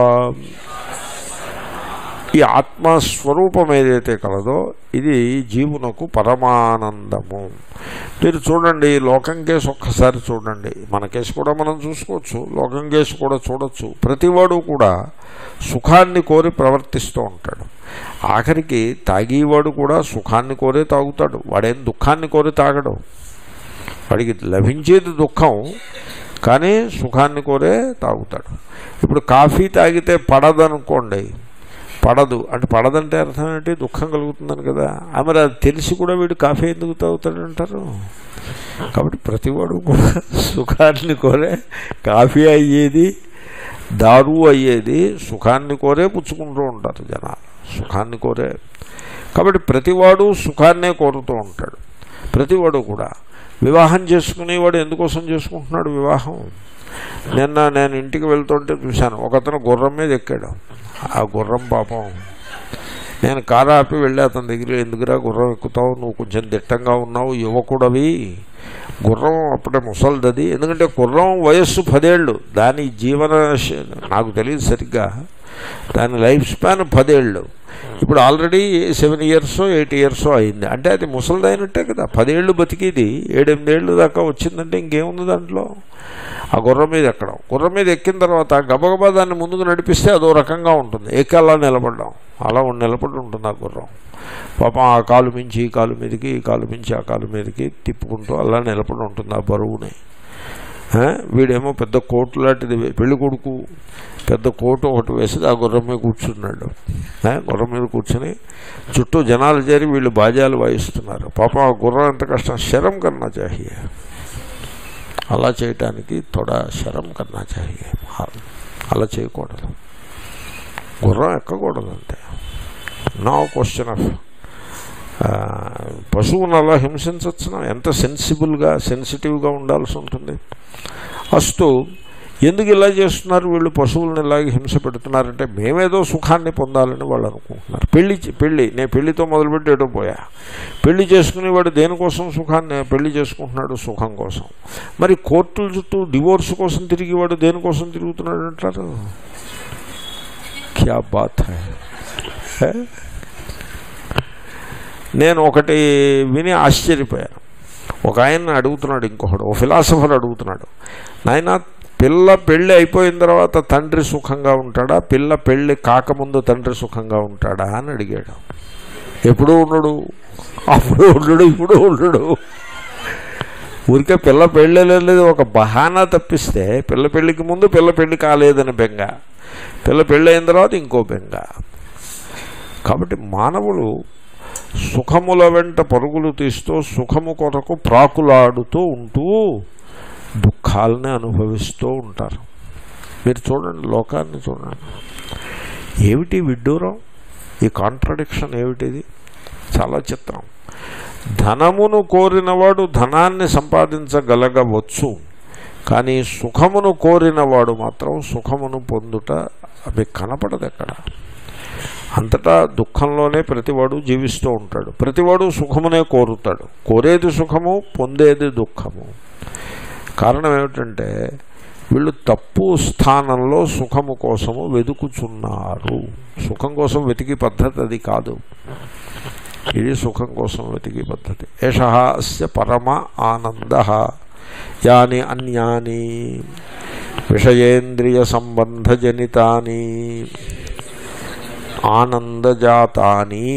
ఈ ఆత్మస్వరూపం ఏదైతే కలదో ఇది జీవునకు పరమానందము మీరు చూడండి లోకం కేసు ఒక్కసారి చూడండి మన కేసు కూడా మనం చూసుకోవచ్చు లోకం కేసు కూడా చూడొచ్చు ప్రతివాడు కూడా సుఖాన్ని కోరి ప్రవర్తిస్తూ ఉంటాడు ఆఖరికి తాగేవాడు కూడా సుఖాన్ని కోరే తాగుతాడు వాడేం దుఃఖాన్ని కోరి తాగడు వాడికి లభించేది దుఃఖం కానీ సుఖాన్ని కోరే తాగుతాడు ఇప్పుడు కాఫీ తాగితే పడదనుకోండి పడదు అంటే పడదంటే అర్థం ఏంటి దుఃఖం కలుగుతుందని కదా ఆ మరి అది తెలిసి కూడా వీడు కాఫీ ఎందుకు తాగుతాడంటారు కాబట్టి ప్రతివాడు కూడా సుఖాన్ని కోరే కాఫీ అయ్యేది దారు అయ్యేది సుఖాన్ని కోరే పుచ్చుకుంటూ ఉంటారు జనాలు సుఖాన్ని కోరే కాబట్టి ప్రతివాడు సుఖాన్నే కోరుతూ ఉంటాడు ప్రతివాడు కూడా వివాహం చేసుకునేవాడు ఎందుకోసం చేసుకుంటున్నాడు వివాహం నిన్న నేను ఇంటికి వెళ్తుంటే చూశాను ఒకతను గుర్రం మీద ఎక్కాడు ఆ గుర్రం పాపం నేను కారు ఆపి వెళ్ళి అతని దగ్గర ఎందుకురా గుర్రం ఎక్కుతావు నువ్వు కొంచెం దిట్టంగా ఉన్నావు యువకుడవి గుర్రం అప్పుడే ముసలిదది ఎందుకంటే గుర్రం వయస్సు పదేళ్ళు దాని జీవన శ- నాకు తెలియదు సరిగ్గా దాని లైఫ్ స్పాన్ పదేళ్ళు ఇప్పుడు already seven years eight years అయింది అంటే అది ముసలిదైనట్టే కదా పదేళ్ళు బతికిది ఏడెనిమిదేళ్ళు దాకా వచ్చిందంటే ఇంకేముంది దాంట్లో ఆ గుర్రం మీద ఎక్కడం గుర్రం మీద ఎక్కిన తర్వాత గబగబా దాన్ని ముందుకు నడిపిస్తే అదో రకంగా ఉంటుంది ఎక్కి అలా నిలబడ్డాం అలా ఉండి నిలబడి ఉంటుంది ఆ గుర్రం పాపం ఆ కాలు మించి ఈ కాలు మీదకి ఈ కాలు మించి ఆ కాలు మీదకి తిప్పుకుంటూ అలా నిలబడి ఉంటుంది ఆ బరువుని ఆ, వీడేమో పెద్ద కోటు లాంటిది పెళ్లి కొడుకు పెద్ద కోటు ఒకటి వేసి ఆ గుర్రం మీద కూర్చున్నాడు ఆ, గుర్రం మీద కూర్చొని చుట్టూ జనాలు చేరి వీళ్ళు బాజాలు వాయిస్తున్నారు పాపం ఆ గుర్రం ఎంత కష్టం శరం కన్నా చాహియే అలా చేయటానికి తొడ శరం కన్నా చాహియే అలా చేయకూడదు గుర్రం ఎక్కకూడదు అంతే నో క్వశ్చన్ ఆఫ్ పశువును అలా హింసించవచ్చున ఎంత సెన్సిబుల్గా సెన్సిటివ్గా ఉండాల్సి ఉంటుంది అస్తు ఎందుకు ఇలా చేస్తున్నారు వీళ్ళు పశువులను ఇలాగే హింస పెడుతున్నారంటే మేమేదో సుఖాన్ని పొందాలని వాళ్ళు అనుకుంటున్నారు పెళ్లి చే- పెళ్లి నేను పెళ్లితో మొదలుపెట్టి ఏటో పోయా పెళ్లి చేసుకునేవాడు దేనికోసం సుఖాన్ని పెళ్లి చేసుకుంటున్నాడు సుఖం కోసం మరి కోర్టుల చుట్టూ డివోర్స్ కోసం తిరిగేవాడు దేనికోసం తిరుగుతున్నాడు అంటారు క్యా బాత్ హై హే? నేను ఒకటి విని ఆశ్చర్యపోయాను ఒక ఆయన అడుగుతున్నాడు ఇంకొకడు ఓ ఫిలాసఫర్ అడుగుతున్నాడు నాయన పిల్ల పెళ్ళి అయిపోయిన తర్వాత తండ్రి సుఖంగా ఉంటాడా పిల్ల పెళ్ళి కాకముందు తండ్రి సుఖంగా ఉంటాడా అని అడిగాడు ఎప్పుడు ఉండడు అప్పుడు ఉండడు ఇప్పుడు ఉండడు ఊరికే పిల్ల పెళ్ళి లేదు ఒక బహానా తప్పిస్తే పిల్ల పెళ్ళికి ముందు పిల్ల పెళ్ళి కాలేదని బెంగ పిల్ల పెళ్ళి అయిన తర్వాత ఇంకో బెంగ కాబట్టి మానవులు సుఖముల వెంట పరుగులు తీస్తూ సుఖము కొరకు ప్రాకులాడుతూ ఉంటూ దుఃఖాలని అనుభవిస్తూ ఉంటారు మీరు చూడండి లోకాన్ని చూడండి ఏమిటి విడ్డూరం ఈ కాంట్రడిక్షన్ ఏమిటిది చాలా చిత్రం ధనమును కోరినవాడు ధనాన్ని సంపాదించగలగవచ్చు కానీ సుఖమును కోరినవాడు మాత్రం సుఖమును పొందుట అవి కనపడదు ఎక్కడ అంతటా దుఃఖంలోనే ప్రతివాడు జీవిస్తూ ఉంటాడు ప్రతివాడు సుఖమునే కోరుతాడు కోరేది సుఖము పొందేది దుఃఖము కారణం ఏమిటంటే వీళ్ళు తప్పు స్థానంలో సుఖము కోసము వెతుకుచున్నారు సుఖం కోసం వెతికి పద్ధతి అది కాదు ఇది సుఖం కోసం వెతికి పద్ధతి ఏష అస్య పరమ ఆనంద యాని అన్యాని విషయేంద్రియ సంబంధజనితాని ఆనందజాతాని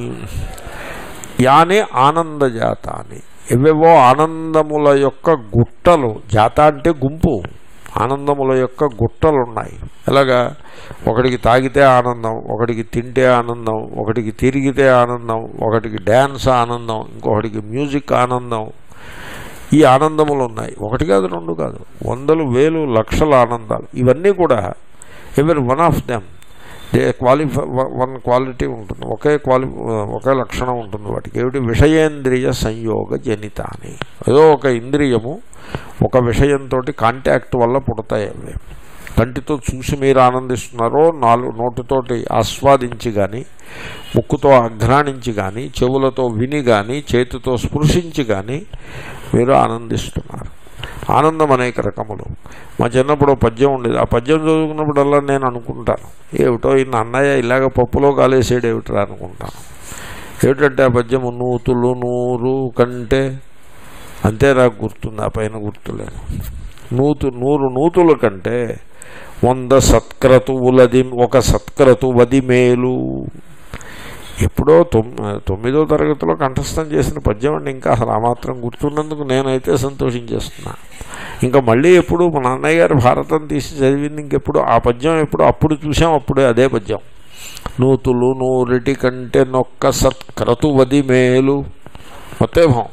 యాని ఆనందజాతాని ఎవేవో ఆనందముల యొక్క గుట్టలు జాత అంటే గుంపు ఆనందముల యొక్క గుట్టలు ఉన్నాయి ఎలాగా ఒకటికి తాగితే ఆనందం ఒకటికి తింటే ఆనందం ఒకటికి తిరిగితే ఆనందం ఒకటికి డ్యాన్స్ ఆనందం ఇంకొకటికి మ్యూజిక్ ఆనందం ఈ ఆనందములు ఉన్నాయి ఒకటి కాదు రెండు కాదు వందలు వేలు లక్షల ఆనందాలు ఇవన్నీ కూడా ఎవరి one of them they qualify one quality ఉంటుంది ఒకే క్వాలి ఒకే లక్షణం ఉంటుంది వాటికి ఏమిటి విషయేంద్రియ సంయోగ జనితాని ఏదో ఒక ఇంద్రియము ఒక విషయంతో కాంటాక్ట్ వల్ల పుడతాయి అవి కంటితో చూసి మీరు ఆనందిస్తున్నారో నాలుగు నోటితోటి ఆస్వాదించి కానీ ముక్కుతో అఘ్రాణించి కానీ చెవులతో విని కానీ చేతితో స్పృశించి కానీ మీరు ఆనందిస్తున్నారు ఆనందం అనేక రకములు మా చిన్నప్పుడు పద్యం ఉండేది ఆ పద్యం చదువుకున్నప్పుడల్లా నేను అనుకుంటాను ఏమిటో ఈ అన్నయ్య ఇలాగ పప్పులో కాలేసాడు ఏమిట్రా అనుకుంటాను ఏమిటంటే ఆ పద్యము నూతులు నూరు కంటే అంతే నాకు గుర్తుంది ఆ పైన గుర్తులేదు నూతు నూరు నూతుల కంటే వంద సత్క్రతువులది ఒక సత్క్రతువది మేలు ఎప్పుడో తొమ్ తొమ్మిదో తరగతిలో కంఠస్థం చేసిన పద్యం అండి ఇంకా అసలు ఆ మాత్రం గుర్తున్నందుకు నేనైతే సంతోషించేస్తున్నా ఇంకా మళ్ళీ ఎప్పుడు మా నాన్నయ్య గారు భారతం తీసి చదివింది ఇంకెప్పుడు ఆ పద్యం ఎప్పుడు అప్పుడు చూసాం అప్పుడే అదే పద్యం నూతులు నూరిటి కంటే నొక్క సత్క్రతువది మేలు మొత్తేమో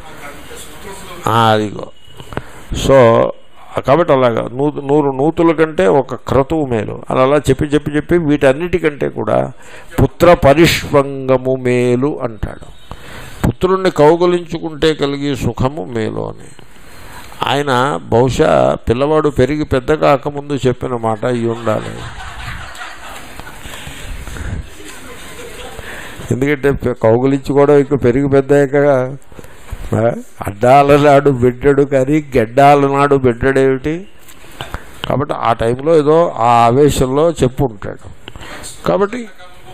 అదిగో సో కాబట్టి అలాగా నూ నూరు నూతుల కంటే ఒక క్రతువు మేలు అలా అలా చెప్పి చెప్పి చెప్పి వీటన్నిటికంటే కూడా పుత్ర పరిష్వంగము మేలు అంటాడు పుత్రుణ్ణి కౌగలించుకుంటే కలిగే సుఖము మేలు అని ఆయన బహుశా పిల్లవాడు పెరిగి పెద్ద కాకముందు చెప్పిన మాట అయి ఉండాలి ఎందుకంటే కౌగులించుకోవడం ఇక పెరిగి పెద్దయ్యాక అడ్డాల నాడు బిడ్డడు కానీ గెడ్డాల నాడు బిడ్డడేమిటి కాబట్టి ఆ టైంలో ఏదో ఆ ఆవేశంలో చెప్పు ఉంటాడు కాబట్టి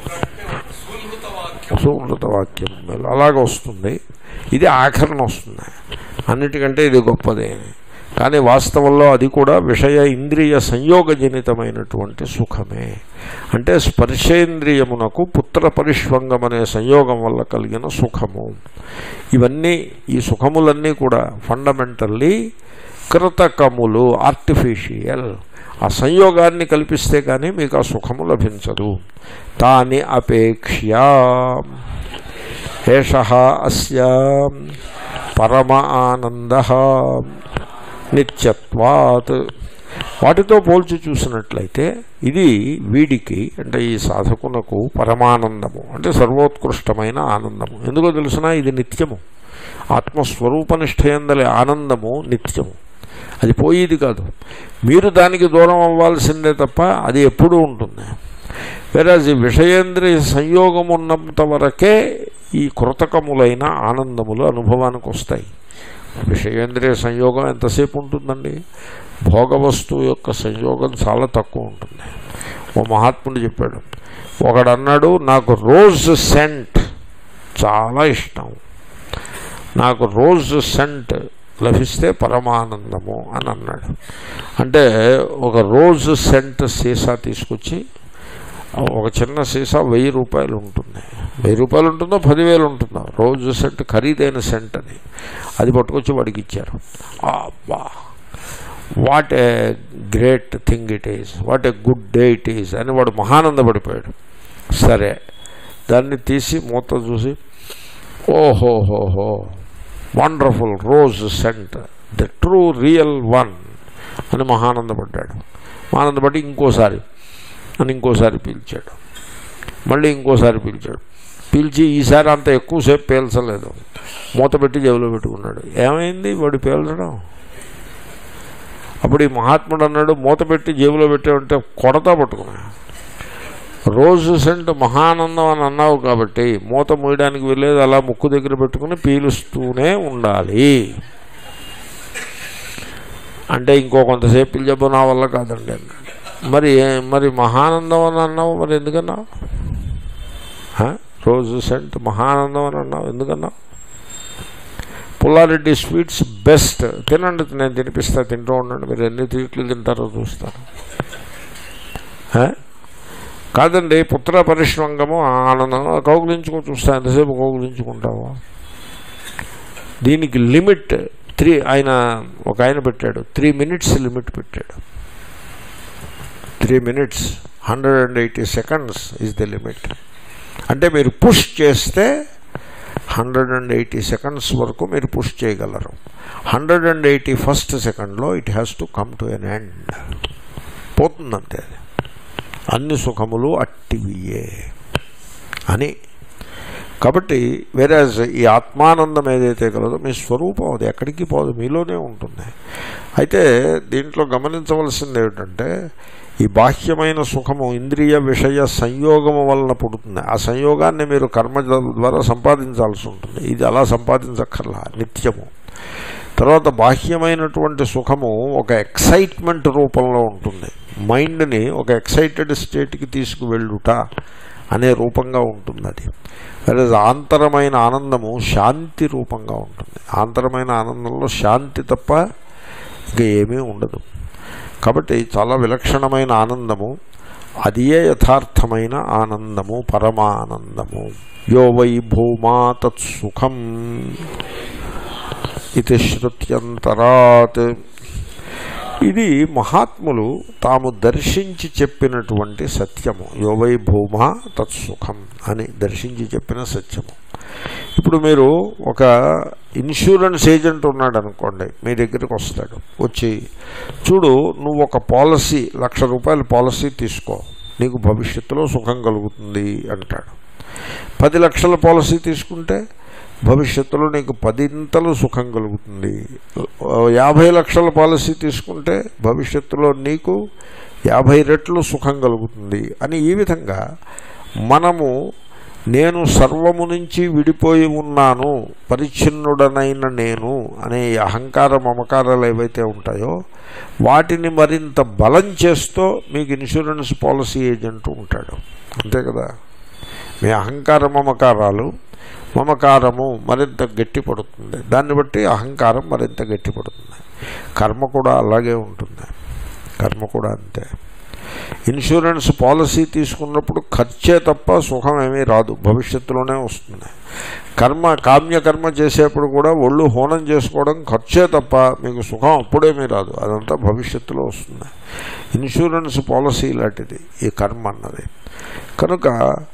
సుమృత వాక్యం అలాగ వస్తుంది ఇది ఆఖరణ వస్తుంది అన్నిటికంటే ఇది గొప్పదే కానీ వాస్తవంలో అది కూడా విషయ ఇంద్రియ సంయోగజనితమైనటువంటి సుఖమే అంటే స్పర్శేంద్రియమునకు పుత్ర పరిష్వంగం అనే సంయోగం వల్ల కలిగిన సుఖము ఇవన్నీ ఈ సుఖములన్నీ కూడా ఫండమెంటల్లీ కృతకములు ఆర్టిఫిషియల్ ఆ సంయోగాన్ని కల్పిస్తే కానీ మీకు ఆ సుఖము లభించదు తాని అపేక్ష్య ఏష అస్య పరమ ఆనంద నిత్యత్వాత్ వాటితో పోల్చి చూసినట్లయితే ఇది వీడికి అంటే ఈ సాధకునకు పరమానందము అంటే సర్వోత్కృష్టమైన ఆనందము ఎందుకో తెలుసిన ఇది నిత్యము ఆత్మస్వరూపనిష్టయందలి ఆనందము నిత్యము అది పోయేది కాదు మీరు దానికి దూరం అవ్వాల్సిందే తప్ప అది ఎప్పుడూ ఉంటుంది వేరాజ్ ఈ విషయేంద్రియ సంయోగం ఉన్నంత వరకే ఈ కృతకములైన ఆనందములు అనుభవానికి వస్తాయి విషయేంద్రియ సంయోగం ఎంతసేపు ఉంటుందండి భోగవస్తువు యొక్క సంయోగం చాలా తక్కువ ఉంటుంది ఓ మహాత్ముడు చెప్పాడు ఒకడు అన్నాడు నాకు రోజ్ సెంట్ చాలా ఇష్టం నాకు రోజ్ సెంట్ లభిస్తే పరమానందము అని అన్నాడు అంటే ఒక రోజు సెంట్ సీసా తీసుకొచ్చి ఒక చిన్న సీసా వెయ్యి రూపాయలు ఉంటుంది వెయ్యి రూపాయలు ఉంటుందో పదివేలు ఉంటుందో రోజు సెంట్ ఖరీదైన సెంట్ అని అది పట్టుకొచ్చి వాడికి ఇచ్చారు అబ్బా what a great thing it is what a good day it is అని వాడు మహానందపడిపోయాడు సరే దాన్ని తీసి మూత చూసి ఓహోహోహో wonderful rose scent the true real one అని మహానందపడ్డాడు ఆనందపడి ఇంకోసారి అని ఇంకోసారి పీల్చాడు మళ్ళీ ఇంకోసారి పీల్చాడు పీల్చి ఈసారి అంత ఎక్కువసేపు పీల్చలేదు మూత పెట్టి జేబులో పెట్టుకున్నాడు ఏమైంది వాడు పీల్చడం అప్పుడు ఈ మహాత్ముడు అన్నాడు మూత పెట్టి జేబులో పెట్టామంటే కొడతా పట్టుకున్నా రోజు సెంట్ మహానందం అని అన్నావు కాబట్టి మూత మూయడానికి వెళ్ళేది అలా ముక్కు దగ్గర పెట్టుకుని పీలుస్తూనే ఉండాలి అంటే ఇంకో కొంతసేపు పిలిచబో నా వల్ల కాదండి అన్నాడు మరి ఏ- మరి మహానందం అని అన్నావు మరి ఎందుకన్నావు హ? రోజు సెంట్ మహానందం అని అన్నావు ఎందుకన్నావు పుల్లారెడ్డి స్వీట్స్ బెస్ట్ తినండి నేను తినిపిస్తా తింటూ ఉండండి మీరు ఎన్ని తీట్లు తింటారో చూస్తాను హ? కాదండి పుత్ర పరిశ్వంగము ఆనందం కౌగులించుకో చూస్తా ఎంతసేపు కౌగులించుకుంటావా దీనికి లిమిట్ త్రీ ఆయన ఒక ఆయన పెట్టాడు త్రీ మినిట్స్ లిమిట్ పెట్టాడు three minutes hundred and eighty seconds is the limit అంటే మీరు పుష్ చేస్తే హండ్రెడ్ అండ్ ఎయిటీ సెకండ్స్ వరకు మీరు పుష్ చేయగలరు హండ్రెడ్ అండ్ ఎయిటీ ఫస్ట్ సెకండ్లో it has to come to an end పోతుందంతే అది అన్ని సుఖములు అట్టివియే అని కాబట్టి వేరే ఈ ఆత్మానందం ఏదైతే కలదో మీ స్వరూపం అది ఎక్కడికి పోదు మీలోనే ఉంటుంది అయితే దీంట్లో గమనించవలసింది ఏమిటంటే ఈ బాహ్యమైన సుఖము ఇంద్రియ విషయ సంయోగము వలన పుడుతుంది ఆ సంయోగాన్ని మీరు కర్మ ద్వారా సంపాదించాల్సి ఉంటుంది ఇది అలా సంపాదించక్కర్లా నిత్యము తర్వాత బాహ్యమైనటువంటి సుఖము ఒక ఎక్సైట్మెంట్ రూపంలో ఉంటుంది మైండ్ని ఒక ఎక్సైటెడ్ స్టేట్కి తీసుకువెళ్ళుట అనే రూపంగా ఉంటుంది అది వెరజ్ ఆంతరమైన ఆనందము శాంతి రూపంగా ఉంటుంది ఆంతరమైన ఆనందంలో శాంతి తప్ప ఇంకా ఏమీ ఉండదు కాబట్టి చాలా విలక్షణమైన ఆనందము అదియే యథార్థమైన ఆనందము పరమానందము యో వై భూమా తత్సుఖం ఇది శృత్యంతరాత్ ఇది మహాత్ములు తాము దర్శించి చెప్పినటువంటి సత్యము యోవై భూమా తత్సుఖం అని దర్శించి చెప్పిన సత్యము ఇప్పుడు మీరు ఒక ఇన్సూరెన్స్ ఏజెంట్ ఉన్నాడు అనుకోండి మీ దగ్గరికి వస్తాడు వచ్చి చూడు నువ్వు ఒక పాలసీ లక్ష రూపాయల పాలసీ తీసుకో నీకు భవిష్యత్తులో సుఖం కలుగుతుంది అంటాడు పది లక్షల పాలసీ తీసుకుంటే భవిష్యత్తులో నీకు పదింతలు సుఖం కలుగుతుంది యాభై లక్షల పాలసీ తీసుకుంటే భవిష్యత్తులో నీకు యాభై రెట్లు సుఖం కలుగుతుంది అని ఈ విధంగా మనము నేను సర్వము నుంచి విడిపోయి ఉన్నాను పరిచ్ఛిన్నుడనైన నేను అనే ఈ అహంకార మమకారాలు ఏవైతే ఉంటాయో వాటిని మరింత బలం చేస్తూ మీకు ఇన్సూరెన్స్ పాలసీ ఏజెంట్ ఉంటాడు అంతే కదా మీ అహంకార మమకారాలు మమకారము మరింత గట్టి పడుతుంది దాన్ని బట్టి అహంకారం మరింత గట్టి పడుతుంది కర్మ కూడా అలాగే ఉంటుంది కర్మ కూడా అంతే ఇన్సూరెన్స్ పాలసీ తీసుకున్నప్పుడు ఖర్చే తప్ప సుఖం ఏమీ రాదు భవిష్యత్తులోనే వస్తుంది కర్మ కామ్యకర్మ చేసేప్పుడు కూడా ఒళ్ళు హోనం చేసుకోవడం ఖర్చే తప్ప మీకు సుఖం అప్పుడేమీ రాదు అదంతా భవిష్యత్తులో వస్తుంది ఇన్సూరెన్స్ పాలసీ లాంటిది ఈ కర్మ అన్నది కనుక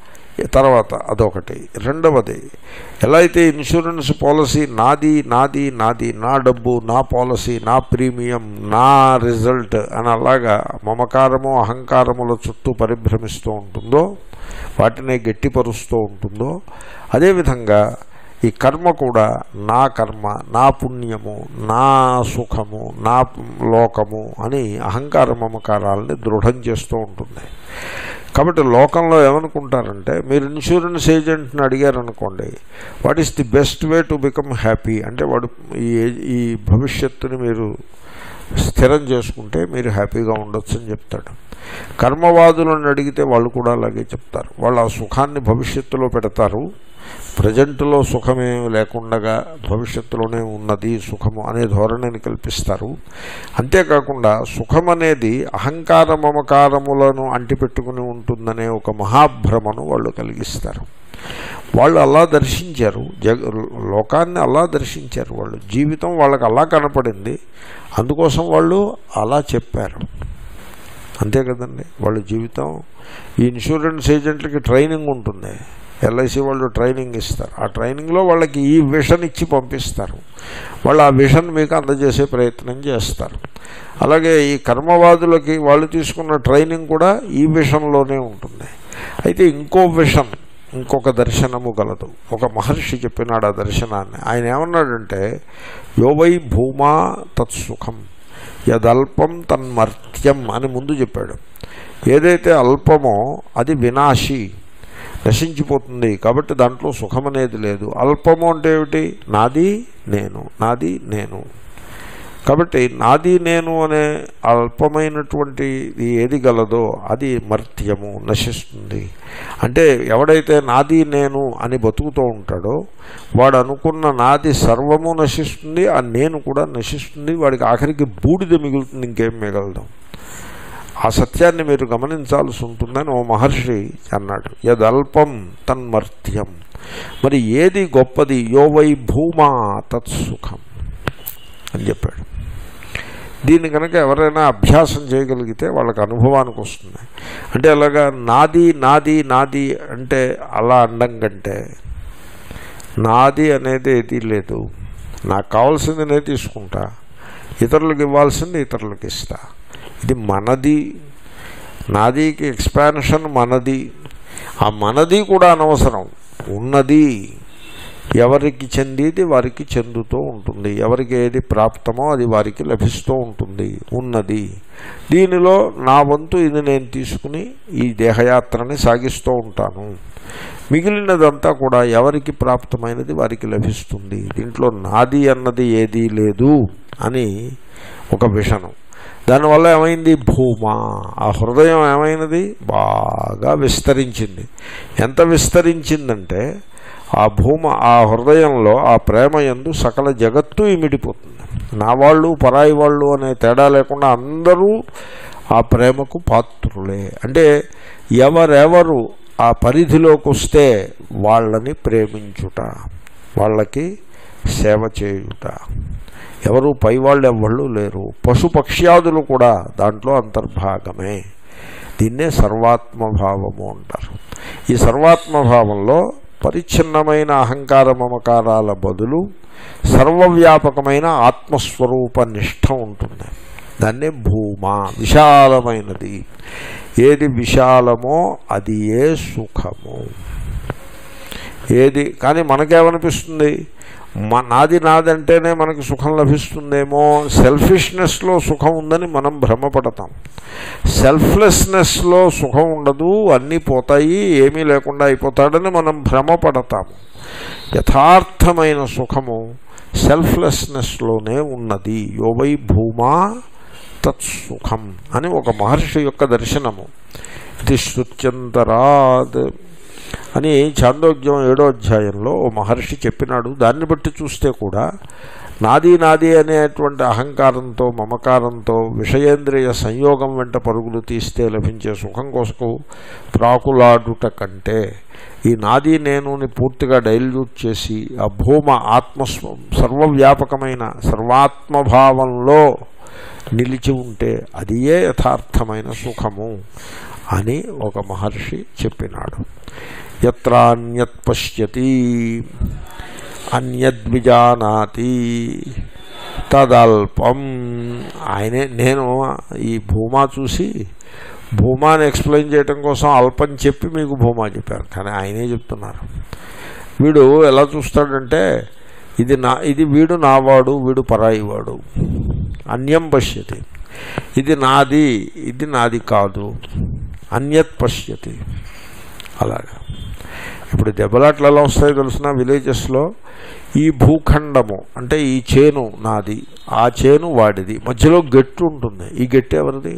తర్వాత అదొకటి రెండవది ఎలా అయితే ఇన్సూరెన్స్ పాలసీ నాది నాది నాది నా డబ్బు నా పాలసీ నా ప్రీమియం నా రిజల్ట్ అని అలాగా మమకారము అహంకారముల చుట్టూ పరిభ్రమిస్తూ ఉంటుందో వాటిని గట్టిపరుస్తూ ఉంటుందో అదేవిధంగా ఈ కర్మ కూడా నా కర్మ నా పుణ్యము నా సుఖము నా లోకము అని అహంకార మమకారాలని దృఢం చేస్తూ ఉంటుంది కాబట్టి లోకంలో ఏమనుకుంటారంటే మీరు ఇన్సూరెన్స్ ఏజెంట్ని అడిగారనుకోండి what is the best way to become happy అంటే వాడు ఈ ఈ భవిష్యత్తుని మీరు స్థిరం చేసుకుంటే మీరు హ్యాపీగా ఉండొచ్చు అని చెప్తాడు కర్మవాదులను అడిగితే వాళ్ళు కూడా అలాగే చెప్తారు వాళ్ళు ఆ సుఖాన్ని భవిష్యత్తులో పెడతారు ప్రజెంట్లో సుఖమేమి లేకుండా భవిష్యత్తులోనే ఉన్నది సుఖము అనే ధోరణిని కల్పిస్తారు అంతేకాకుండా సుఖం అనేది అహంకార మమకారములను అంటిపెట్టుకుని ఉంటుందనే ఒక మహాభ్రమను వాళ్ళు కలిగిస్తారు వాళ్ళు అలా దర్శించారు జగ లోకాన్ని అలా దర్శించారు వాళ్ళు జీవితం వాళ్ళకి అలా కనపడింది అందుకోసం వాళ్ళు అలా చెప్పారు అంతే కదండి వాళ్ళ జీవితం ఈ ఇన్సూరెన్స్ ఏజెంట్లకి ట్రైనింగ్ ఉంటుంది ఎల్ఐసి వాళ్ళు ట్రైనింగ్ ఇస్తారు ఆ ట్రైనింగ్లో వాళ్ళకి ఈ విషన్ ఇచ్చి పంపిస్తారు వాళ్ళు ఆ విషన్ మీకు అందజేసే ప్రయత్నం చేస్తారు అలాగే ఈ కర్మవాదులకి వాళ్ళు తీసుకున్న ట్రైనింగ్ కూడా ఈ విషన్లోనే ఉంటుంది అయితే ఇంకో విషన్ ఇంకొక దర్శనము గలదు ఒక మహర్షి చెప్పినాడు ఆ దర్శనాన్ని ఆయన ఏమన్నాడంటే యోవై భూమా తత్సుఖం యదల్పం తన్మర్త్యం అని ముందు చెప్పాడు ఏదైతే అల్పమో అది వినాశి నశించిపోతుంది కాబట్టి దాంట్లో సుఖం అనేది లేదు అల్పము అంటే ఏమిటి నాది నేను నాది నేను కాబట్టి నాది నేను అనే అల్పమైనటువంటి ఏది గలదో అది మర్త్యము నశిస్తుంది అంటే ఎవడైతే నాది నేను అని బతుకుతూ ఉంటాడో వాడు అనుకున్న నాది సర్వము నశిస్తుంది ఆ నేను కూడా నశిస్తుంది వాడికి ఆఖరికి బూడిద మిగులుతుంది ఇంకేం మిగలదు ఆ సత్యాన్ని మీరు గమనించాల్సి ఉంటుందని ఓ మహర్షి అన్నాడు యదల్పం తన్మర్త్యం మరి ఏది గొప్పది యోవై భూమా తత్సుఖం అని చెప్పాడు దీన్ని కనుక ఎవరైనా అభ్యాసం చేయగలిగితే వాళ్ళకి అనుభవానికి వస్తుంది అంటే అలాగా నాది నాది నాది అంటే అలా అండం కంటే నాది అనేది ఏది లేదు నాకు కావాల్సింది నేను తీసుకుంటా ఇతరులకు ఇవ్వాల్సింది ఇతరులకు ఇస్తా ఇది మనది నాదికి ఎక్స్పాన్షన్ మనది ఆ మనది కూడా అనవసరం ఉన్నది ఎవరికి చెందేది వారికి చెందుతూ ఉంటుంది ఎవరికి ఏది ప్రాప్తమో అది వారికి లభిస్తూ ఉంటుంది ఉన్నది దీనిలో నా వంతు ఇది నేను తీసుకుని ఈ దేహయాత్రని సాగిస్తూ ఉంటాను మిగిలినదంతా కూడా ఎవరికి ప్రాప్తమైనది వారికి లభిస్తుంది దీంట్లో నాది అన్నది ఏదీ లేదు అని ఒక విషణం దానివల్ల ఏమైంది భూమా ఆ హృదయం ఏమైనది బాగా విస్తరించింది ఎంత విస్తరించిందంటే ఆ భూమ ఆ హృదయంలో ఆ ప్రేమ ఎందు సకల జగత్తు ఇమిడిపోతుంది నా వాళ్ళు పరాయి వాళ్ళు అనే తేడా లేకుండా అందరూ ఆ ప్రేమకు పాత్రులే అంటే ఎవరెవరు ఆ పరిధిలోకి వస్తే వాళ్ళని ప్రేమించుట వాళ్ళకి సేవ చేయుట ఎవరు పైవాళ్ళు ఎవ్వళ్ళు లేరు పశుపక్ష్యాదులు కూడా దాంట్లో అంతర్భాగమే దీన్నే సర్వాత్మభావము అంటారు ఈ సర్వాత్మభావంలో పరిచ్ఛిన్నమైన అహంకార మమకారాల బదులు సర్వవ్యాపకమైన ఆత్మస్వరూప నిష్ఠ ఉంటుంది దాన్నే భూమా విశాలమైనది ఏది విశాలమో అది ఏ సుఖము ఏది కానీ మనకేమనిపిస్తుంది మా నాది నాదంటేనే మనకి సుఖం లభిస్తుందేమో సెల్ఫిష్నెస్లో సుఖం ఉందని మనం భ్రమపడతాం సెల్ఫ్లెస్నెస్లో సుఖం ఉండదు అన్నీ పోతాయి ఏమీ లేకుండా అయిపోతాడని మనం భ్రమపడతాము యథార్థమైన సుఖము సెల్ఫ్లెస్నెస్లోనే ఉన్నది యోవై భూమా తత్సుఖం అని ఒక మహర్షి యొక్క దర్శనము ఇది శృత్యంతరాద్ అని చాందోగ్యం ఏడో అధ్యాయంలో ఓ మహర్షి చెప్పినాడు దాన్ని బట్టి చూస్తే కూడా నాది నాది అనేటువంటి అహంకారంతో మమకారంతో విషయేంద్రియ సంయోగం వెంట పరుగులు తీస్తే లభించే సుఖం కోసకు ప్రాకులాడుట కంటే ఈ నాది నేనుని పూర్తిగా డైల్యూట్ చేసి ఆ భూమ ఆత్మస్వ సర్వవ్యాపకమైన సర్వాత్మభావంలో నిలిచి ఉంటే అది ఏ యథార్థమైన సుఖము అని ఒక మహర్షి చెప్పినాడు ఎత్రాన్యత్ పశ్యతి అన్యద్విజానాతి తదల్పం ఆయనే నేను ఈ భూమా చూసి భూమాని ఎక్స్ప్లెయిన్ చేయడం కోసం అల్పం చెప్పి మీకు భూమా చెప్పారు కానీ ఆయనే చెప్తున్నారు వీడు ఎలా చూస్తాడంటే ఇది నా ఇది వీడు నావాడు వీడు పరాయివాడు అన్యం పశ్యతి ఇది నాది ఇది నాది కాదు అన్యత్ పశ్యతి అలాగా ఇప్పుడు దెబ్బలాట్లు ఎలా వస్తాయో తెలిసిన విలేజెస్లో ఈ భూఖండము అంటే ఈ చేను నాది ఆ చేను వాడిది మధ్యలో గట్టు ఉంటుంది ఈ గట్టి ఎవరిది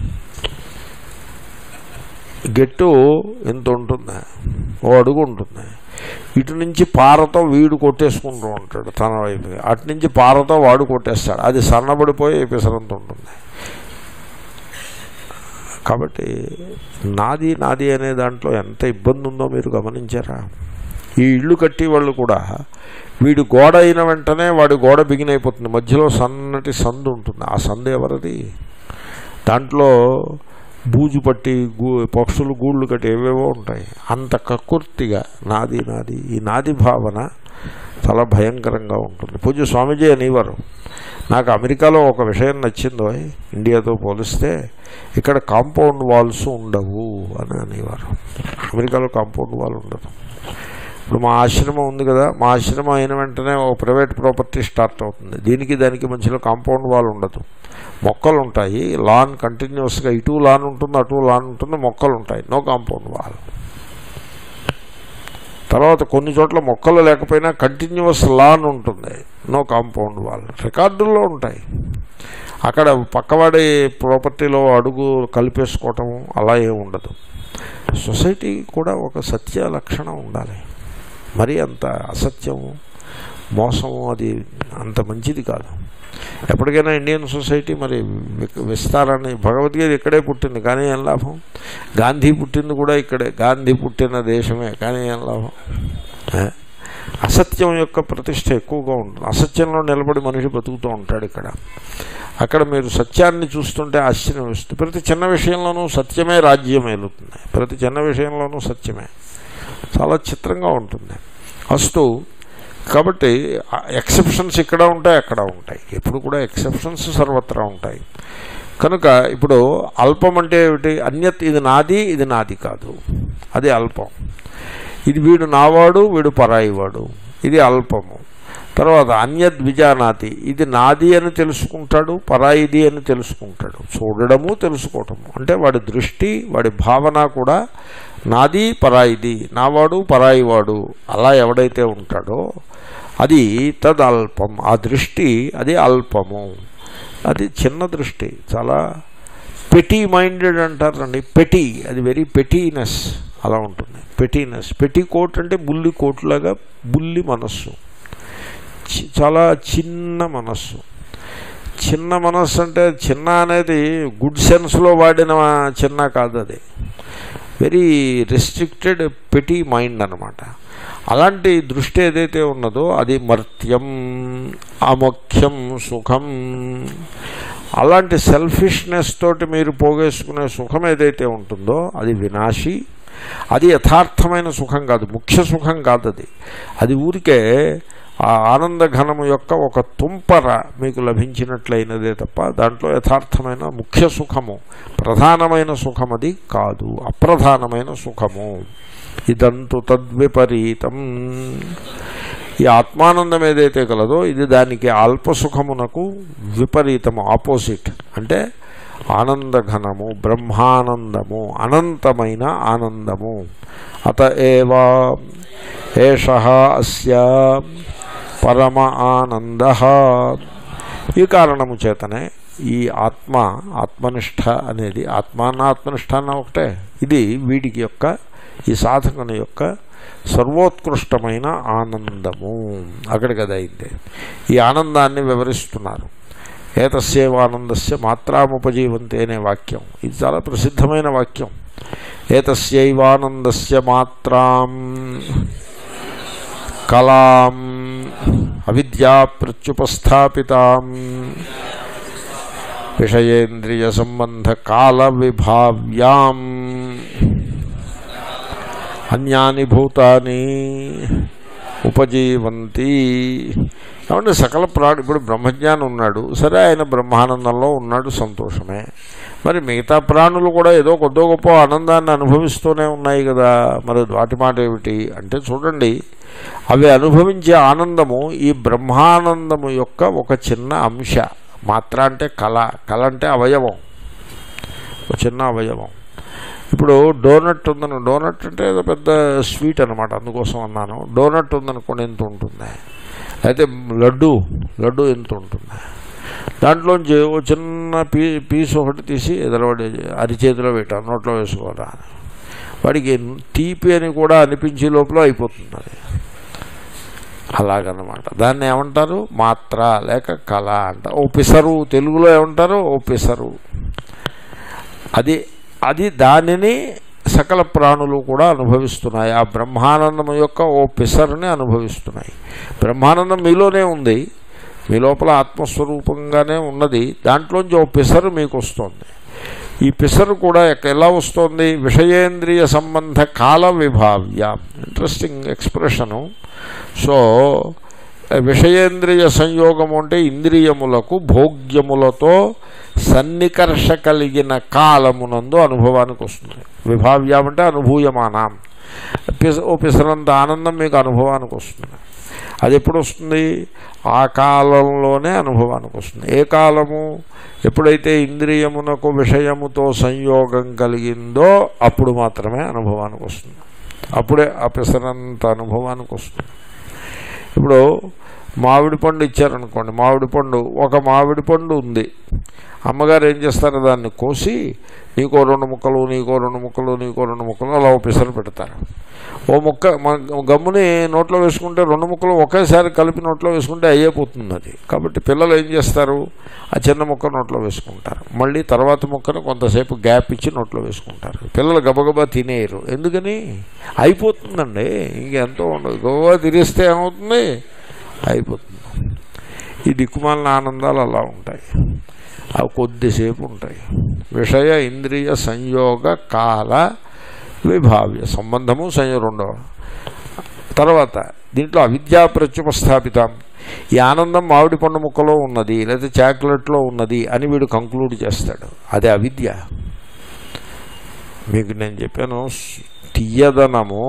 గట్టు ఎంత ఉంటుంది ఓ అడుగు ఉంటుంది ఇటు నుంచి పారతో వీడు కొట్టేసుకుంటూ ఉంటాడు తన వైపు అటు నుంచి పారతో వాడు కొట్టేస్తాడు అది సన్నబడిపోయి పిసరంత ఉంటుంది కాబట్టి నాది నాది అనే దాంట్లో ఎంత ఇబ్బంది ఉందో మీరు గమనించారా ఈ ఇల్లు కట్టి వాళ్ళు కూడా వీడు గోడ అయిన వెంటనే వాడి గోడ బిగిన్ అయిపోతుంది మధ్యలో సన్నటి సందు ఉంటుంది ఆ సందు ఎవరిది దాంట్లో బూజు పట్టి గూ పక్షులు గూళ్ళు కట్టి ఏవేవో ఉంటాయి అంత కక్కుర్తిగా నాది నాది ఈ నాది భావన చాలా భయంకరంగా ఉంటుంది పూజ స్వామీజీ అనేవారు నాకు అమెరికాలో ఒక విషయం నచ్చిందో ఇండియాతో పోలిస్తే ఇక్కడ కాంపౌండ్ వాల్స్ ఉండవు అని అనేవారు అమెరికాలో కాంపౌండ్ వాల్ ఉండదు ఇప్పుడు మా ఆశ్రమం ఉంది కదా మా ఆశ్రమం అయిన వెంటనే ఒక ప్రైవేట్ ప్రాపర్టీ స్టార్ట్ అవుతుంది దీనికి దానికి మధ్యలో కాంపౌండ్ వాల్ ఉండదు మొక్కలు ఉంటాయి లాన్ కంటిన్యూస్గా ఇటు లాన్ ఉంటుంది అటు లాన్ ఉంటుంది మొక్కలు ఉంటాయి నో కాంపౌండ్ వాల్ తర్వాత కొన్ని చోట్ల మొక్కలు లేకపోయినా కంటిన్యూస్ లాన్ ఉంటుంది నో కాంపౌండ్ వాల్ రికార్డుల్లో ఉంటాయి అక్కడ పక్కవాడి ప్రాపర్టీలో అడుగు కలిపేసుకోవటం అలా ఏమి ఉండదు సొసైటీ కూడా ఒక సత్య లక్షణం ఉండాలి మరి అంత అసత్యము మోసము అది అంత మంచిది కాదు ఎప్పటికైనా ఇండియన్ సొసైటీ మరి వి- విస్తారాన్ని భగవద్గీత ఇక్కడే పుట్టింది కానీ ఏం లాభం గాంధీ పుట్టింది కూడా ఇక్కడే గాంధీ పుట్టిన దేశమే కానీ ఏం లాభం ఏ? అసత్యం యొక్క ప్రతిష్ట ఎక్కువగా ఉంటుంది అసత్యంలో నిలబడి మనిషి బతుకుతూ ఉంటాడు ఇక్కడ అక్కడ మీరు సత్యాన్ని చూస్తుంటే ఆశ్చర్యం వేస్తుంది ప్రతి చిన్న విషయంలోనూ సత్యమే రాజ్యం ఏలుతుంది ప్రతి చిన్న విషయంలోనూ సత్యమే చాలా చిత్రంగా ఉంటుంది అస్తు కాబట్టి ఎక్సెప్షన్స్ ఇక్కడ ఉంటాయి అక్కడ ఉంటాయి ఎప్పుడు కూడా ఎక్సెప్షన్స్ సర్వత్రా ఉంటాయి కనుక ఇప్పుడు అల్పం అంటే ఏమిటి అన్యత్ ఇది నాది ఇది నాది కాదు అది అల్పం ఇది వీడు నావాడు వీడు పరాయివాడు ఇది అల్పము తర్వాత అన్యద్ విజానాతి ఇది నాది అని తెలుసుకుంటాడు పరాయిది అని తెలుసుకుంటాడు చూడడము తెలుసుకోవటము అంటే వాడి దృష్టి వాడి భావన కూడా నాది పరాయిది నావాడు పరాయివాడు అలా ఎవడైతే ఉంటాడో అది తదల్పం ఆ దృష్టి అది అల్పము అది చిన్న దృష్టి చాలా పెటీ మైండెడ్ అంటారండి పెటీ అది వెరీ పెటీనెస్ అలా ఉంటుంది పెటీనెస్ పెటీ కోట్ అంటే బుల్లి కోట్లాగా బుల్లి మనస్సు చి- చాలా చిన్న మనస్సు చిన్న మనస్సు అంటే చిన్న అనేది గుడ్ సెన్స్లో వాడిన చిన్న కాదు అది వెరీ రెస్ట్రిక్టెడ్ పెటీ మైండ్ అనమాట అలాంటి దృష్టి ఏదైతే ఉన్నదో అది మర్త్యం అముఖ్యం సుఖం అలాంటి సెల్ఫిష్నెస్ తోటి మీరు పోగేసుకునే సుఖం ఏదైతే ఉంటుందో అది వినాశి అది యథార్థమైన సుఖం కాదు ముఖ్య సుఖం కాదు అది అది ఊరికే ఆ ఆనంద ఘనము యొక్క ఒక తుంపర మీకు లభించినట్లయినదే తప్ప దాంట్లో యథార్థమైన ముఖ్య సుఖము ప్రధానమైన సుఖం అది కాదు అప్రధానమైన సుఖము ఇదంతు తద్విపరీతం ఈ ఆత్మానందం ఏదైతే కలదో ఇది దానికి అల్ప సుఖమునకు విపరీతము ఆపోజిట్ అంటే ఆనందఘనము బ్రహ్మానందము అనంతమైన ఆనందము అత ఏవా ఏష అస్య పరమ ఆనంద ఈ కారణము చేతనే ఈ ఆత్మ ఆత్మనిష్ట అనేది ఆత్మాన ఆత్మనిష్ట అన్న ఒకటే ఇది వీడికి యొక్క ఈ సాధకుని యొక్క సర్వోత్కృష్టమైన ఆనందము అక్కడికి అది అయింది ఈ ఆనందాన్ని వివరిస్తున్నారు ఏతస్యైవానందస్య మాత్రాముపజీవంతే అనే వాక్యం ఇది చాలా ప్రసిద్ధమైన వాక్యం ఏతస్యైవానందస్య మాత్రాం కళాం అవిద్యా ప్రత్యుపస్థాపితాం విషయేంద్రియ సంబంధ కాల విభావ్యాం అన్యాని భూతాని ఉపజీవంతి కాబట్టి సకల ప్రాణి ఇప్పుడు బ్రహ్మజ్ఞానం ఉన్నాడు సరే ఆయన బ్రహ్మానందంలో ఉన్నాడు సంతోషమే మరి మిగతా ప్రాణులు కూడా ఏదో కొద్దో గొప్ప ఆనందాన్ని అనుభవిస్తూనే ఉన్నాయి కదా మరి వాటి మాట ఏమిటి అంటే చూడండి అవి అనుభవించే ఆనందము ఈ బ్రహ్మానందము యొక్క ఒక చిన్న అంశ మాత్ర అంటే కళ కళ అంటే అవయవం ఒక చిన్న అవయవం ఇప్పుడు డోనట్ ఉందని డోనట్ అంటే ఏదో పెద్ద స్వీట్ అనమాట అందుకోసం అన్నాను డోనట్ ఉందనుకోండి ఎంత ఉంటుంది అయితే లడ్డు లడ్డు ఎంత ఉంటుంది దాంట్లోంచి ఓ చిన్న పీ పీస్ ఒకటి తీసి ఎదరవాడి అరిచేతిలో పెట్టాను నోట్లో వేసుకోవాలా వాడికి తీపి అని కూడా అనిపించే లోపల అయిపోతుంది అది అలాగనమాట దాన్ని ఏమంటారు మాత్ర లేక కళ అంట ఓ పిసరు తెలుగులో ఏమంటారు ఓ పిసరు అది అది దానిని సకల ప్రాణులు కూడా అనుభవిస్తున్నాయి ఆ బ్రహ్మానందం యొక్క ఓ పిసరుని అనుభవిస్తున్నాయి బ్రహ్మానందం మీలోనే ఉంది మీ లోపల ఆత్మస్వరూపంగానే ఉన్నది దాంట్లోంచి ఓ పిసరు మీకు వస్తుంది ఈ పిసరు కూడా ఎక్క- ఎలా వస్తుంది విషయేంద్రియ సంబంధ కాల విభావ్య ఇంట్రెస్టింగ్ ఎక్స్ప్రెషను సో విషయేంద్రియ సంయోగము అంటే ఇంద్రియములకు భోగ్యములతో సన్నికర్ష కలిగిన కాలమునందు అనుభవానికి వస్తుంది విభావ్యం అంటే అనుభూయమానం పిస ఓ పిసరంత ఆనందం మీకు అనుభవానికి వస్తుంది అది ఎప్పుడు వస్తుంది ఆ కాలంలోనే అనుభవానికి వస్తుంది ఏ కాలము ఎప్పుడైతే ఇంద్రియమునకు విషయముతో సంయోగం కలిగిందో అప్పుడు మాత్రమే అనుభవానికి వస్తుంది అప్పుడే ఆ పిసరంత అనుభవానికి వస్తుంది ఇప్పుడు మామిడి పండు ఇచ్చారనుకోండి మామిడి పండు ఒక మామిడి పండు ఉంది అమ్మగారు ఏం చేస్తారు దాన్ని కోసి నీకో రెండు ముక్కలు నీకో రెండు ముక్కలు నీకో రెండు ముక్కలు అలా ఓ పిసరు పెడతారు ఓ ముక్క మన గమ్ముని నోట్లో వేసుకుంటే రెండు ముక్కలు ఒకేసారి కలిపి నోట్లో వేసుకుంటే అయ్యేపోతుంది అది కాబట్టి పిల్లలు ఏం చేస్తారు ఆ చిన్న ముక్క నోట్లో వేసుకుంటారు మళ్ళీ తర్వాత ముక్కను కొంతసేపు గ్యాప్ ఇచ్చి నోట్లో వేసుకుంటారు పిల్లలు గబగబా తినేయరు ఎందుకని అయిపోతుందండి ఇంకెంతో ఉండదు గబగబా తిరిస్తే ఏమవుతుంది అయిపోతుంది ఈ దిక్కుమాలిన ఆనందాలు అలా ఉంటాయి అవి కొద్దిసేపు ఉంటాయి విషయ ఇంద్రియ సంయోగ కాల విభావ్య సంబంధము సంయోగ రెండవ తర్వాత దీంట్లో అవిద్యా ప్రత్యుపస్థాపితం ఈ ఆనందం మామిడి పండు ముక్కలో ఉన్నది లేదా చాక్లెట్లో ఉన్నది అని వీడు కంక్లూడ్ చేస్తాడు అదే అవిద్య మీకు నేను చెప్పాను స్- తీయదనము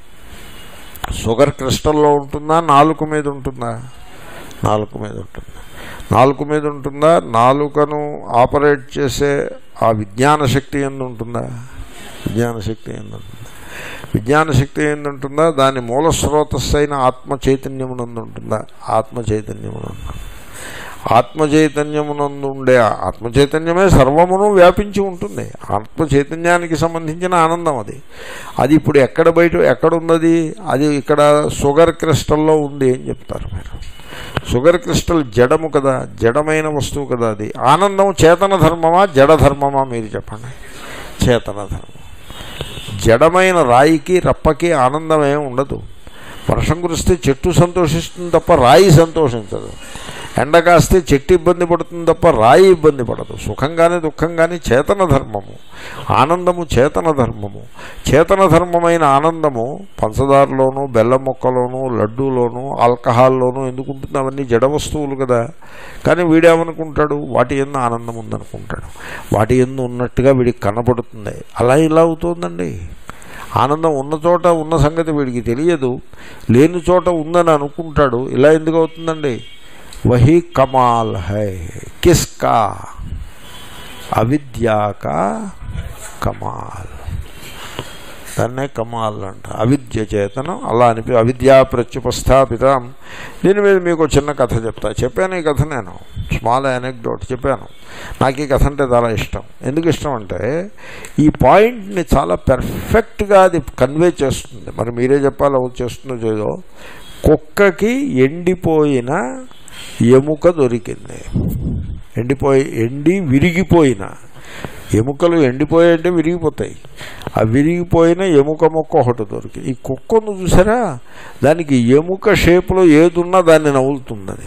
షుగర్ క్రిస్టల్లో ఉంటుందా నాలుక మీద ఉంటుందా నాలుక మీద ఉంటుంది నాలుక మీద ఉంటుందా నాలుకను ఆపరేట్ చేసే ఆ విజ్ఞాన శక్తి ఎందు ఉంటుందా విజ్ఞాన శక్తి ఎందు ఉంటుందా విజ్ఞాన శక్తి ఎందు ఉంటుందా దాని మూల స్రోతస్సు అయిన ఆత్మ చైతన్యమునందు ఉంటుందా ఆత్మ చైతన్యమునందు ఆత్మ చైతన్యమునందు ఉండే ఆత్మ చైతన్యమే సర్వమును వ్యాపించి ఉంటుంది ఆత్మ చైతన్యానికి సంబంధించిన ఆనందం అది అది ఇప్పుడు ఎక్కడ బయట ఎక్కడ ఉన్నది అది ఇక్కడ షుగర్ క్రిస్టల్లో ఉంది అని చెప్తారు మీరు షుగర్ క్రిస్టల్ జడము కదా జడమైన వస్తువు కదా అది ఆనందం చేతన ధర్మమా జడ ధర్మమా మీరు చెప్పండి చేతన ధర్మం జడమైన రాయికి రప్పకి ఆనందం ఏం ఉండదు వర్షం కురిస్తే చెట్టు సంతోషిస్తుంది తప్ప రాయి సంతోషించదు ఎండ కాస్తే చెట్టు ఇబ్బంది పడుతుంది తప్ప రాయి ఇబ్బంది పడదు సుఖంగానే దుఃఖంగానే చేతన ధర్మము ఆనందము చేతన ధర్మము చేతన ధర్మమైన ఆనందము పంచదారలోను బెల్లం మొక్కలోను లడ్డూలోను ఆల్కహాల్లోను ఎందుకు ఉంటుంది అవన్నీ జడ వస్తువులు కదా కానీ వీడేమనుకుంటాడు వాటి ఎందు ఆనందం ఉందనుకుంటాడు వాటి ఎందు ఉన్నట్టుగా వీడికి కనపడుతుంది అలా ఇలా అవుతుందండి ఆనందం ఉన్న చోట ఉన్న సంగతి వీడికి తెలియదు లేని చోట ఉందని అనుకుంటాడు ఇలా ఎందుకు అవుతుందండి వహీ కమాల్ హై కిస్కా అవిద్యా కా కమాల్ దాన్నే కమాల్ అంట అవిద్య చేతనం అలా అనిపి అవిద్యా ప్రత్యుపస్థాపితం దీని మీద మీకు ఒక చిన్న కథ చెప్తా చెప్పాను ఈ కథ నేను స్మాల్ అనెక్డోట్ చెప్పాను నాకు ఈ కథ అంటే చాలా ఇష్టం ఎందుకు ఇష్టం అంటే ఈ పాయింట్ని చాలా పెర్ఫెక్ట్గా అది కన్వే చేస్తుంది మరి మీరే చెప్పాలి అవును చేస్తుందో చేయదో కుక్కకి ఎండిపోయిన ఎముక దొరికింది ఎండిపోయి ఎండి విరిగిపోయిన ఎముకలు ఎండిపోయాయంటే విరిగిపోతాయి ఆ విరిగిపోయిన ఎముక మొక్క ఒకటి దొరికి ఈ కుక్కను చూసారా దానికి ఎముక షేపులో ఏదున్నా దాన్ని నవ్వులుతుంది అది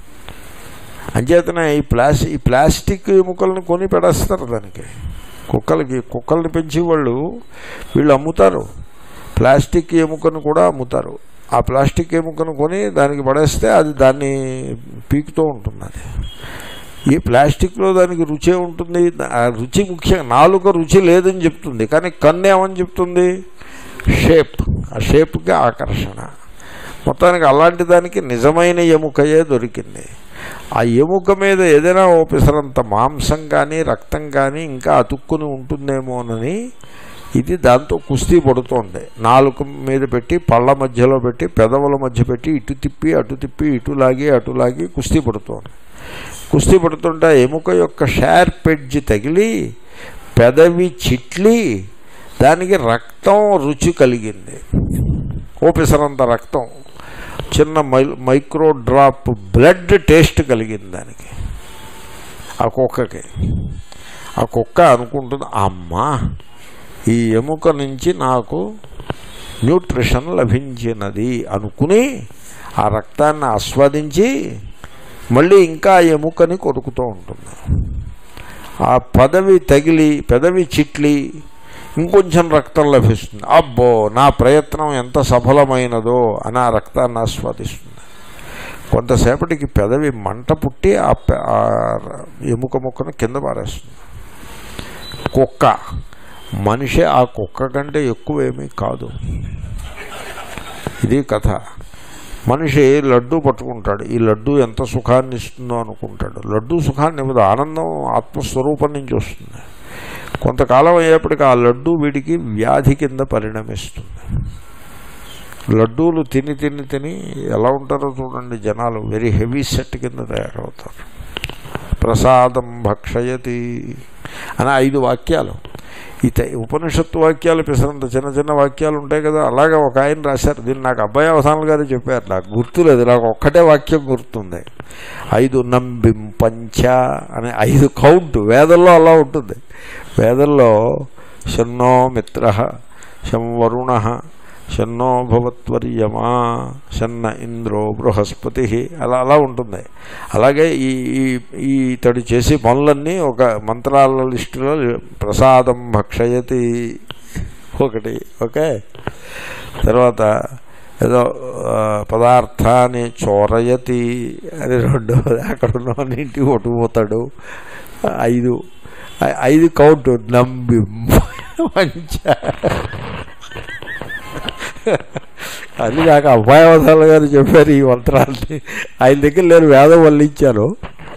అంచేతనే ఈ ప్లాస్టిక్ ఈ ప్లాస్టిక్ ఎముకలను కొని పెడేస్తారు దానికి కుక్కలకి కుక్కల్ని పెంచి వాళ్ళు వీళ్ళు అమ్ముతారు ప్లాస్టిక్ ఎముకను కూడా అమ్ముతారు ఆ ప్లాస్టిక్ ఎముకను కొని దానికి పడేస్తే అది దాన్ని పీకుతూ ఉంటుంది అది ఈ ప్లాస్టిక్లో దానికి రుచే ఉంటుంది ఆ రుచి ముఖ్యంగా నాలుక రుచి లేదని చెప్తుంది కానీ కన్ను ఏమని చెప్తుంది షేప్ ఆ షేప్కి ఆకర్షణ మొత్తానికి అలాంటి దానికి నిజమైన ఎముకయే దొరికింది ఆ ఎముక మీద ఏదైనా ఓపెసరంత మాంసం కానీ రక్తం కానీ ఇంకా అతుక్కుని ఉంటుందేమోనని ఇది దాంతో కుస్తీ పడుతోంది నాలుక మీద పెట్టి పళ్ళ మధ్యలో పెట్టి పెదవుల మధ్య పెట్టి ఇటు తిప్పి అటు తిప్పి ఇటు లాగి అటు లాగి కుస్తీ పడుతోంది కుస్తీ పడుతుంటే ఆ ఎముక యొక్క షార్ప్ ఎడ్జ్ తగిలి పెదవి చిట్లి దానికి రక్తం రుచి కలిగింది ఓపెసరంత రక్తం చిన్న మై మైక్రో డ్రాప్ బ్లడ్ టేస్ట్ కలిగింది దానికి ఆ కుక్కకి ఆ కుక్క అనుకుంటుంది అమ్మా ఈ ఎముక నుంచి నాకు న్యూట్రిషన్ లభించినది అనుకుని ఆ రక్తాన్ని ఆస్వాదించి మళ్ళీ ఇంకా ఆ ఎముకని కొరుకుతూ ఉంటుంది ఆ పదవి తగిలి పెదవి చిట్లి ఇంకొంచెం రక్తం లభిస్తుంది అబ్బో నా ప్రయత్నం ఎంత సఫలమైనదో అని ఆ రక్తాన్ని ఆస్వాదిస్తుంది కొంతసేపటికి పెదవి మంట పుట్టి ఆ పె- ఆ ఎముక ముక్కను కింద పారేస్తుంది కుక్క మనిషి ఆ కుక్క కంటే ఎక్కువేమీ కాదు ఇది కథ మనిషి లడ్డు పట్టుకుంటాడు ఈ లడ్డు ఎంత సుఖాన్ని ఇస్తుందో అనుకుంటాడు లడ్డు సుఖాన్ని ఇవ్వదు ఆనందం ఆత్మస్వరూపం నుంచి వస్తుంది కొంతకాలం అయ్యేప్పటికి ఆ లడ్డు వీడికి వ్యాధి కింద పరిణమిస్తుంది లడ్డూలు తిని తిని తిని ఎలా ఉంటారో చూడండి జనాలు వెరీ హెవీ సెట్ కింద తయారవుతారు ప్రసాదం భక్షయతి అని ఐదు వాక్యాలు ఈ త- ఉపనిషత్తు వాక్యాలు పిసరంత చిన్న చిన్న వాక్యాలు ఉంటాయి కదా అలాగే ఒక ఆయన రాశారు దీన్ని నాకు అబ్బాయి అవధానులు గారు చెప్పారు నాకు గుర్తులేదు నాకు ఒక్కటే వాక్యం గుర్తుంది ఐదు నంబిం పంచ అనే ఐదు కౌంట్ వేదంలో అలా ఉంటుంది వేదంలో శన్నో మిత్ర శం వరుణ శన్నో భవత్వర్యమా శన్న ఇంద్రో బృహస్పతి అలా అలా ఉంటుంది అలాగే ఈ ఈ- ఈ ఇతడు చేసే పనులన్నీ ఒక మంత్రాల లిస్టులో ప్రసాదం భక్షయతి ఒకటి ఓకే తర్వాత ఏదో ఆ, పదార్థాన్ని చోరయతి అని రెండు అక్కడ ఉన్న ఇంటికి కొట్టుకుపోతాడు ఐదు ఐ- ఐదు కౌంట్ నంబి మంచి అది నాకు అభయావధాల గారు చెప్పారు ఈ మంత్రాన్ని ఆయన దగ్గర నేను వేదం వల్లించాను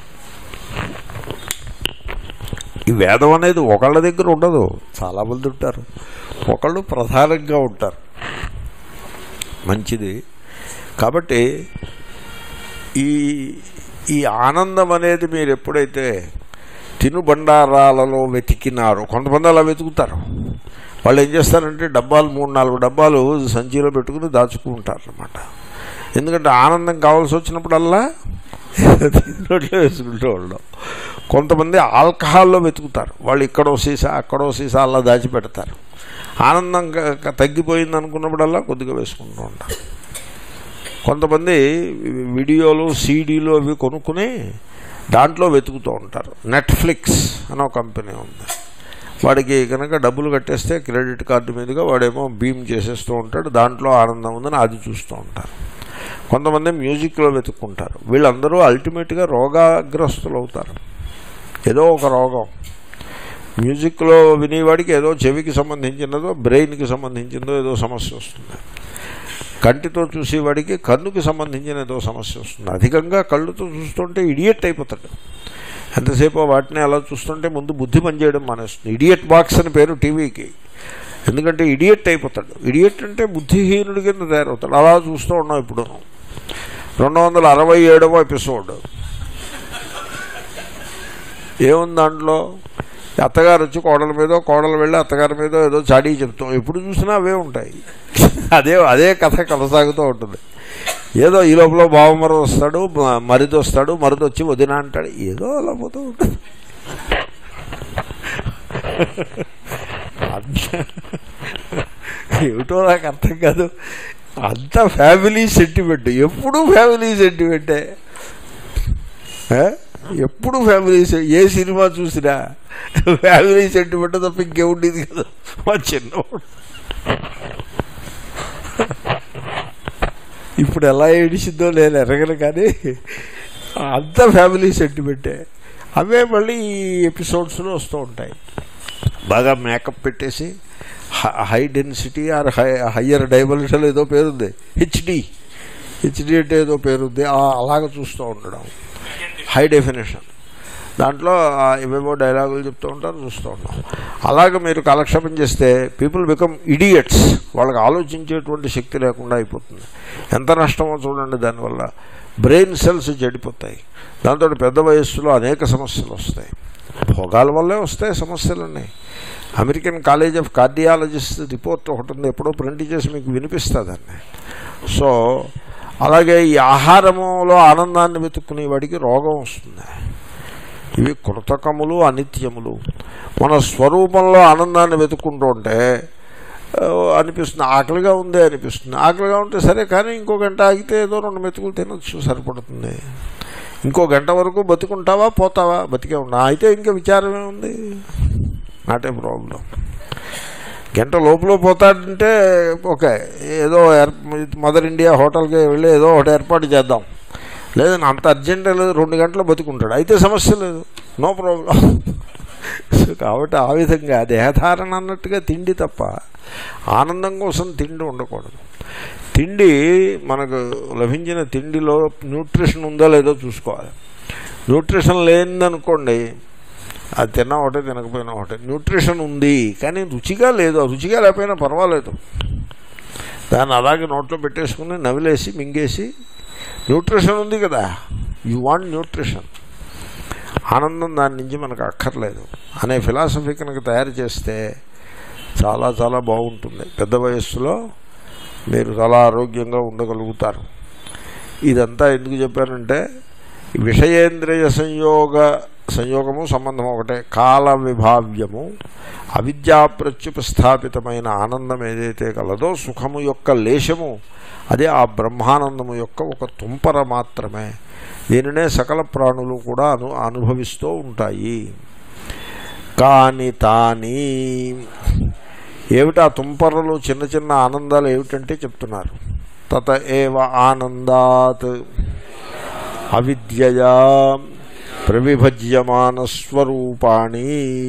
ఈ వేదం అనేది ఒకళ్ళ దగ్గర ఉండదు చాలామంది ఉంటారు ఒకళ్ళు ప్రధానంగా ఉంటారు మంచిది కాబట్టి ఈ ఈ ఆనందం అనేది మీరు ఎప్పుడైతే తినుబండారాలలో వెతికినారో కొంతమంది అలా వెతుకుతారు వాళ్ళు ఏం చేస్తారంటే డబ్బాలు మూడు నాలుగు డబ్బాలు సంచిలో పెట్టుకుని దాచుకుంటారు అనమాట ఎందుకంటే ఆనందం కావాల్సి వచ్చినప్పుడల్లా నోట్లో వేసుకుంటూ ఉండడం కొంతమంది ఆల్కహాల్లో వెతుకుతారు వాళ్ళు ఇక్కడో సీసా అక్కడో సీసా అలా దాచిపెడతారు ఆనందం క- క- తగ్గిపోయింది అనుకున్నప్పుడల్లా కొద్దిగా వేసుకుంటూ ఉంటారు కొంతమంది వీడియోలు సీడీలు అవి కొనుక్కుని దాంట్లో వెతుకుతూ ఉంటారు నెట్ఫ్లిక్స్ అని ఒక కంపెనీ ఉంది వాడికి కనుక డబ్బులు కట్టేస్తే క్రెడిట్ కార్డు మీదుగా వాడేమో బీమ్ చేసేస్తూ ఉంటాడు దాంట్లో ఆనందం ఉందని అది చూస్తూ ఉంటారు కొంతమంది మ్యూజిక్లో వెతుక్కుంటారు వీళ్ళందరూ అల్టిమేట్గా రోగాగ్రస్తులు అవుతారు ఏదో ఒక రోగం మ్యూజిక్లో వినేవాడికి ఏదో చెవికి సంబంధించినదో బ్రెయిన్కి సంబంధించిందో ఏదో సమస్య వస్తుంది కంటితో చూసేవాడికి కన్నుకి సంబంధించిన ఏదో సమస్య వస్తుంది అధికంగా కళ్ళుతో చూస్తుంటే ఇడియట్ అయిపోతాడు ఎంతసేపు వాటిని అలా చూస్తుంటే ముందు బుద్ధి పనిచేయడం మానేస్తుంది ఇడియట్ బాక్స్ అని పేరు టీవీకి ఎందుకంటే ఇడియట్ అయిపోతాడు ఇడియట్ అంటే బుద్ధిహీనుడి కింద తయారవుతాడు అలా చూస్తూ ఉన్నాం ఇప్పుడు రెండు వందల అరవై ఏడవ ఎపిసోడ్ ఏముంది దాంట్లో అత్తగారు వచ్చి కోడల మీద కోడలు వెళ్ళి అత్తగారి మీద ఏదో చాడీ చెప్తాం ఎప్పుడు చూసినా అవే ఉంటాయి అదే అదే కథ కొనసాగుతూ ఉంటుంది ఏదో ఈ లోపల బావమరు వస్తాడు మ- మరిది వస్తాడు మరిది వచ్చి వదిన అంటాడు ఏదో అలా పోతూ ఉంటుంది అంత ఏమిటో నాకు అర్థం కాదు అంత ఫ్యామిలీ సెంటిమెంట్ ఎప్పుడు ఫ్యామిలీ సెంటిమెంటే ఏ? ఎప్పుడు ఫ్యామిలీ సె- ఏ సినిమా చూసినా ఫ్యామిలీ సెంటిమెంట్ తప్ప ఇంకేముండేది కదా మా చిన్నవాడు ఇప్పుడు ఎలా ఏడిసిందో నేను ఎరగను కానీ అంత ఫ్యామిలీ సెంటిమెంటే అవే మళ్ళీ ఈ ఎపిసోడ్స్లో వస్తూ ఉంటాయి బాగా మేకప్ పెట్టేసి హ- high density or high higher dimension ఏదో పేరుంది హెచ్డి హెచ్డి అంటే ఏదో పేరుంది ఆ- అలాగ చూస్తూ ఉండడం హై డెఫినేషన్ దాంట్లో ఆ ఏవేవో డైలాగులు చెప్తూ ఉంటారు చూస్తూ ఉంటాం అలాగ మీరు కాలక్షేపం చేస్తే పీపుల్ బికమ్ ఇడియట్స్ వాళ్ళకి ఆలోచించేటువంటి శక్తి లేకుండా అయిపోతుంది ఎంత నష్టమో చూడండి దానివల్ల బ్రెయిన్ సెల్స్ చెడిపోతాయి దాంతో పెద్ద వయస్సులో అనేక సమస్యలు వస్తాయి భోగాల వల్లే వస్తాయి సమస్యలన్నీ American college of cardiologist report ఒకటి ఉంది ఎప్పుడో ప్రింట్ చేసి మీకు వినిపిస్తుందండి సో అలాగే ఈ ఆహారములో ఆనందాన్ని వెతుక్కునే వాడికి రోగం వస్తుంది ఇవి కృతకములు అనిత్యములు మన స్వరూపంలో ఆనందాన్ని వెతుక్కుంటూ ఉంటే ఆ, అనిపిస్తుంది ఆకలిగా ఉంది అనిపిస్తుంది ఆకలిగా ఉంటే సరే కానీ ఇంకో గంట ఆగితే ఏదో రెండు మెతుకులు తినొచ్చు సరిపడుతుంది ఇంకో గంట వరకు బతుకుంటావా పోతావా బతికే ఉన్నా అయితే ఇంకా విచారమే ఉంది నాట్ ఏ ప్రాబ్లం గంట లోపల పోతాడంటే ఓకే ఏదో ఏర్- మదర్ ఇండియా హోటల్కి వెళ్ళి ఏదో ఒకటి ఏర్పాటు చేద్దాం లేదని అంత అర్జెంట్ లేదు రెండు గంటలు బతుకుంటాడు అయితే సమస్య లేదు నో ప్రాబ్లం సో కాబట్టి ఆ విధంగా దేహధారణ అన్నట్టుగా తిండి తప్ప ఆనందం కోసం తిండి ఉండకూడదు తిండి మనకు లభించిన తిండిలో న్యూట్రిషన్ ఉందో లేదో చూసుకోవాలి న్యూట్రిషన్ లేనిదనుకోండి అది తిన్నా ఒకటే తినకపోయినా ఒకటే న్యూట్రిషన్ ఉంది కానీ రుచిగా లేదు రుచిగా లేకపోయినా పర్వాలేదు దాన్ని అలాగే నోట్లో పెట్టేసుకుని నవిలేసి మింగేసి న్యూట్రిషన్ ఉంది కదా యు వాంట్ న్యూట్రిషన్ ఆనందం దాని నుంచి మనకు అక్కర్లేదు అనే ఫిలాసఫీ కనుక తయారు చేస్తే చాలా చాలా బాగుంటుంది పెద్ద వయస్సులో మీరు చాలా ఆరోగ్యంగా ఉండగలుగుతారు ఇదంతా ఎందుకు చెప్పానంటే విషయేంద్రియ సంయోగ సంయోగము సంబంధం ఒకటే కాల విభావ్యము అవిద్యా ప్రత్యుపస్థాపితమైన ఆనందం ఏదైతే కలదో సుఖము యొక్క లేశము అదే ఆ బ్రహ్మానందము యొక్క ఒక తుంపర మాత్రమే దీనినే సకల ప్రాణులు కూడా అను అనుభవిస్తూ ఉంటాయి కాని తాని ఏమిటి ఆ తుంపరలు చిన్న చిన్న ఆనందాలు ఏమిటంటే చెప్తున్నారు తత ఏవ ఆనందాత్ అవిద్యయా ప్రవిభజ్యమాన స్వరూపాణి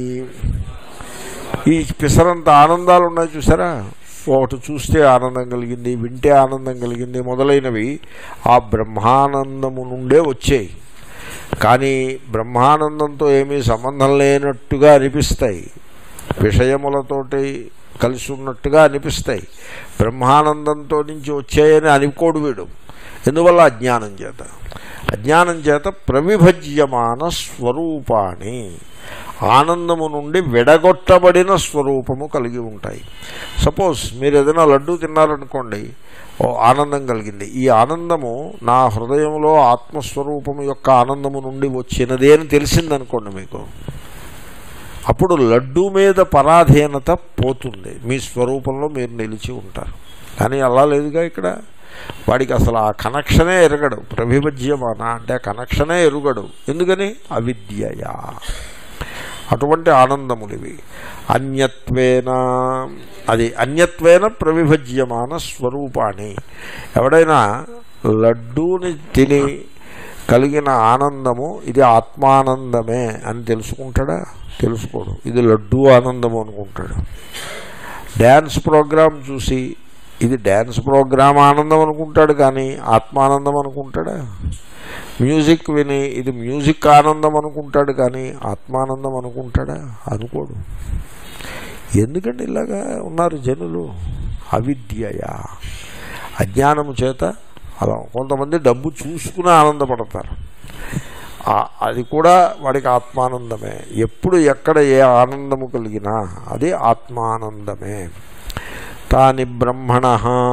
ఈ పిసరంత ఆనందాలు ఉన్నాయి చూసారా ఒకటి చూస్తే ఆనందం కలిగింది వింటే ఆనందం కలిగింది మొదలైనవి ఆ బ్రహ్మానందము నుండే వచ్చాయి కానీ బ్రహ్మానందంతో ఏమీ సంబంధం లేనట్టుగా అనిపిస్తాయి విషయములతోటి కలిసి ఉన్నట్టుగా అనిపిస్తాయి బ్రహ్మానందంతో నుంచి వచ్చాయని అనుకోడు వీడు ఎందువల్ల అజ్ఞానం చేత అజ్ఞానం చేత ప్రవిభజ్యమాన స్వరూపాన్ని ఆనందము నుండి విడగొట్టబడిన స్వరూపము కలిగి ఉంటాయి సపోజ్ మీరు ఏదైనా లడ్డు తిన్నారనుకోండి ఓ ఆనందం కలిగింది ఈ ఆనందము నా హృదయంలో ఆత్మస్వరూపము యొక్క ఆనందము నుండి వచ్చినదే అని తెలిసిందనుకోండి మీకు అప్పుడు లడ్డు మీద పరాధీనత పోతుంది మీ స్వరూపంలో మీరు నిలిచి ఉంటారు కానీ అలా లేదుగా ఇక్కడ వాడికి అసలు ఆ కనెక్షనే ఎరగడు ప్రభిభజ్యమాన అంటే ఆ కనెక్షనే ఎరుగడు ఎందుకని అవిద్యయా అటువంటి ఆనందములివి అన్యత్వేన అది అన్యత్వేన ప్రవిభజ్యమాన స్వరూపాన్ని ఎవడైనా లడ్డూని తిని కలిగిన ఆనందము ఇది ఆత్మానందమే అని తెలుసుకుంటాడా తెలుసుకోడు ఇది లడ్డూ ఆనందము అనుకుంటాడు డ్యాన్స్ ప్రోగ్రాం చూసి ఇది డ్యాన్స్ ప్రోగ్రాం ఆనందం అనుకుంటాడు కానీ ఆత్మానందం అనుకుంటాడా మ్యూజిక్ విని ఇది మ్యూజిక్ ఆనందం అనుకుంటాడు కానీ ఆత్మానందం అనుకుంటాడా అనుకోడు ఎందుకండి ఇలాగా ఉన్నారు జనులు అవిద్యయా అజ్ఞానము చేత అలా కొంతమంది డబ్బు చూసుకుని ఆనందపడతారు అది కూడా వాడికి ఆత్మానందమే ఎప్పుడు ఎక్కడ ఏ ఆనందము కలిగినా అది ఆత్మానందమే తాని బ్రహ్మణ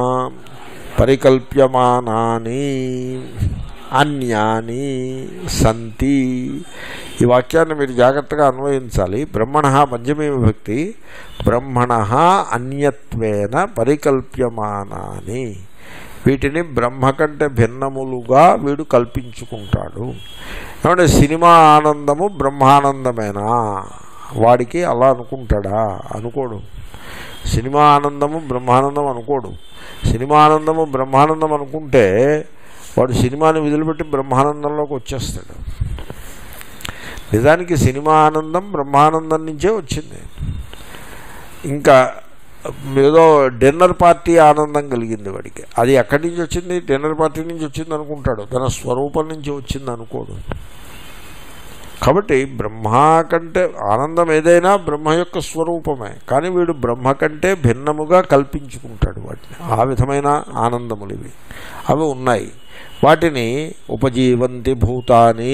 పరికల్ప్యమానాని అన్యాని సంతి ఈ వాక్యాన్ని మీరు జాగ్రత్తగా అన్వయించాలి బ్రహ్మణ పంచమీ విభక్తి బ్రహ్మణ అన్యత్వేన పరికల్ప్యమానాని వీటిని బ్రహ్మ కంటే భిన్నములుగా వీడు కల్పించుకుంటాడు ఏమంటే సినిమా ఆనందము బ్రహ్మానందమేనా వాడికి అలా అనుకుంటాడా అనుకోడు సినిమా ఆనందము బ్రహ్మానందం అనుకోడు సినిమా ఆనందము బ్రహ్మానందం అనుకుంటే వాడు సినిమాని వదిలిపెట్టి బ్రహ్మానందంలోకి వచ్చేస్తాడు నిజానికి సినిమా ఆనందం బ్రహ్మానందం నుంచే వచ్చింది ఇంకా ఏదో డిన్నర్ పార్టీ ఆనందం కలిగింది వాడికి అది ఎక్కడి నుంచి వచ్చింది డిన్నర్ పార్టీ నుంచి వచ్చింది అనుకుంటాడు తన స్వరూపం నుంచి వచ్చింది అనుకోడు కాబట్టి బ్రహ్మ కంటే ఆనందం ఏదైనా బ్రహ్మ యొక్క స్వరూపమే కానీ వీడు బ్రహ్మ కంటే భిన్నముగా కల్పించుకుంటాడు వాటిని ఆ విధమైన ఆనందములు ఇవి అవి ఉన్నాయి వాటిని ఉపజీవంతి భూతాని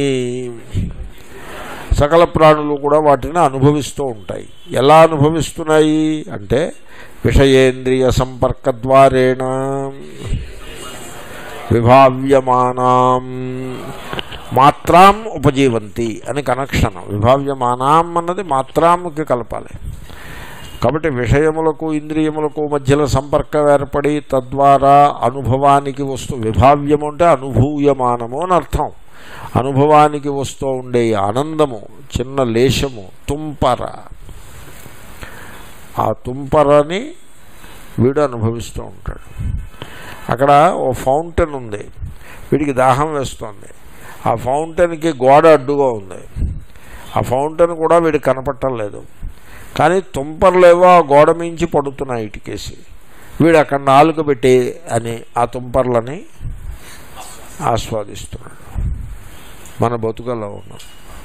సకల ప్రాణులు కూడా వాటిని అనుభవిస్తూ ఉంటాయి ఎలా అనుభవిస్తున్నాయి అంటే విషయేంద్రియ సంపర్క ద్వారేణ విభావ్యమానాం మాత్రాం ఉపజీవంతి అని కనెక్షన్ విభావ్యమానాం అన్నది మాత్రాంకి కలపాలి కాబట్టి విషయములకు ఇంద్రియములకు మధ్యలో సంపర్కం ఏర్పడి తద్వారా అనుభవానికి వస్తూ విభావ్యము అంటే అనుభూయమానము అని అర్థం అనుభవానికి వస్తూ ఉండే ఆనందము చిన్న లేశము తుంపర ఆ తుంపరని వీడు అనుభవిస్తూ ఉంటాడు అక్కడ ఓ ఫౌంటైన్ ఉంది వీడికి దాహం వేస్తోంది ఆ ఫౌంటైన్కి గోడ అడ్డుగా ఉంది ఆ ఫౌంటైన్ కూడా వీడికి కనపట్టలేదు కానీ తుంపర్లేవో ఆ గోడ మించి పడుతున్నాయి ఇటుకేసి వీడు అక్కడ నాలుక పెట్టి అని ఆ తుంపర్లని ఆస్వాదిస్తున్నాడు మన బతుకల్లో ఉన్నాం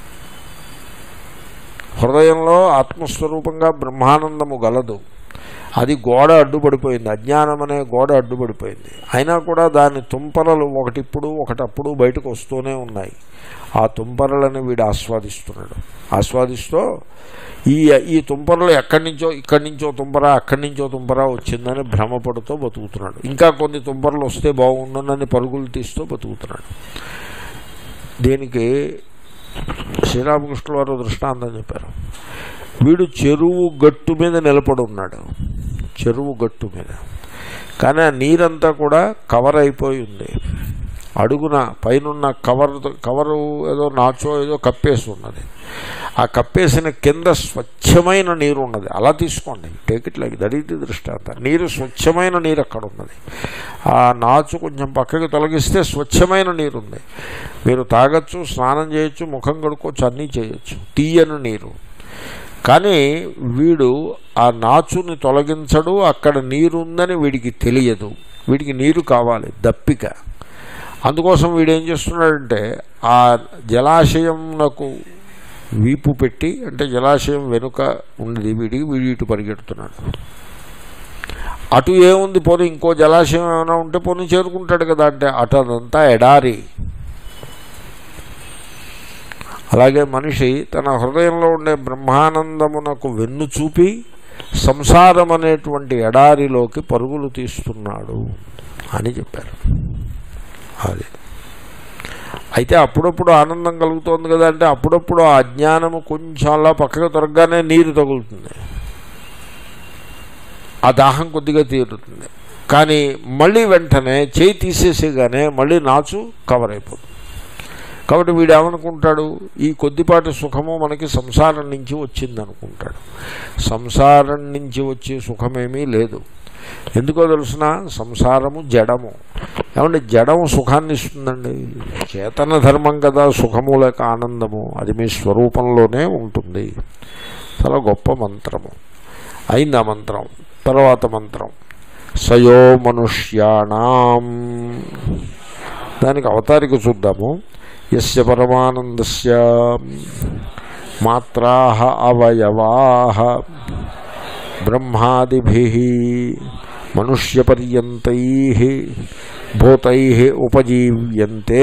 హృదయంలో ఆత్మస్వరూపంగా బ్రహ్మానందము గలదు అది గోడ అడ్డుపడిపోయింది అజ్ఞానం అనే గోడ అడ్డుపడిపోయింది అయినా కూడా దాని తుంపరలు ఒకటిప్పుడు ఒకటప్పుడు బయటకు వస్తూనే ఉన్నాయి ఆ తుంపరలను వీడు ఆస్వాదిస్తున్నాడు ఆస్వాదిస్తూ ఈ ఈ తుంపరలు ఎక్కడి నుంచో ఇక్కడి నుంచో తుంపర అక్కడి నుంచో తుంపర వచ్చిందని భ్రమపడుతూ బతుకుతున్నాడు ఇంకా కొన్ని తుంపరలు వస్తే బాగుండునని పరుగులు తీస్తూ బతుకుతున్నాడు దీనికి శ్రీరామకృష్ణ వారు దృష్టాంతం చెప్పారు వీడు చెరువు గట్టు మీద నిలబడి ఉన్నాడు చెరువు గట్టు మీద కానీ ఆ నీరంతా కూడా కవర్ అయిపోయి ఉంది అడుగున పైనున్న కవర్ కవరు ఏదో నాచో ఏదో కప్పేసి ఉన్నది ఆ కప్పేసిన కింద స్వచ్ఛమైన నీరు ఉన్నది అలా తీసుకోండి టేక్ ఇట్ లైక్ దరిద్ర దృష్టాంత నీరు స్వచ్ఛమైన నీరు అక్కడ ఉన్నది ఆ నాచు కొంచెం పక్కకి తొలగిస్తే స్వచ్ఛమైన నీరు ఉంది మీరు తాగొచ్చు స్నానం చేయొచ్చు ముఖం కడుక్కోవచ్చు అన్నీ చేయొచ్చు తీయని నీరు కానీ వీడు ఆ నాచుని తొలగించడు అక్కడ నీరు ఉందని వీడికి తెలియదు వీడికి నీరు కావాలి దప్పిక అందుకోసం వీడు ఏం చేస్తున్నాడంటే ఆ జలాశయంకు వీపు పెట్టి అంటే జలాశయం వెనుక ఉన్నది వీడికి వీడి ఇటు పరిగెడుతున్నాడు అటు ఏముంది పోనీ ఇంకో జలాశయం ఏమైనా ఉంటే పోనీ చేరుకుంటాడు కదా అంటే అటు అదంతా ఎడారి అలాగే మనిషి తన హృదయంలో ఉండే బ్రహ్మానందమునకు వెన్ను చూపి సంసారం అనేటువంటి ఎడారిలోకి పరుగులు తీస్తున్నాడు అని చెప్పారు అది అయితే అప్పుడప్పుడు ఆనందం కలుగుతోంది కదా అంటే అప్పుడప్పుడు ఆ అజ్ఞానము కొంచెం అలా పక్కకు తొరగగానే నీరు తగులుతుంది ఆ దాహం కొద్దిగా తీరుతుంది కానీ మళ్ళీ వెంటనే చేయి తీసేసేగానే మళ్ళీ నాచు కవర్ అయిపోతుంది కాబట్టి వీడు ఏమనుకుంటాడు ఈ కొద్దిపాటి సుఖము మనకి సంసారం నుంచి వచ్చింది అనుకుంటాడు సంసారం నుంచి వచ్చే సుఖమేమీ లేదు ఎందుకో తెలుసిన సంసారము జడము ఏమంటే జడము సుఖాన్ని ఇస్తుందండి చేతన ధర్మం కదా సుఖము లేక ఆనందము అది మీ స్వరూపంలోనే ఉంటుంది చాలా గొప్ప మంత్రము అయింది ఆ మంత్రం తర్వాత మంత్రం సయో మనుష్యాణం దానికి అవతారిక చూద్దాము ఎస్య పరమానందస్య మాత్రా అవయవా బ్రహ్మాదిభి మనుష్యపర్యంతై భూతై ఉపజీవ్యంతే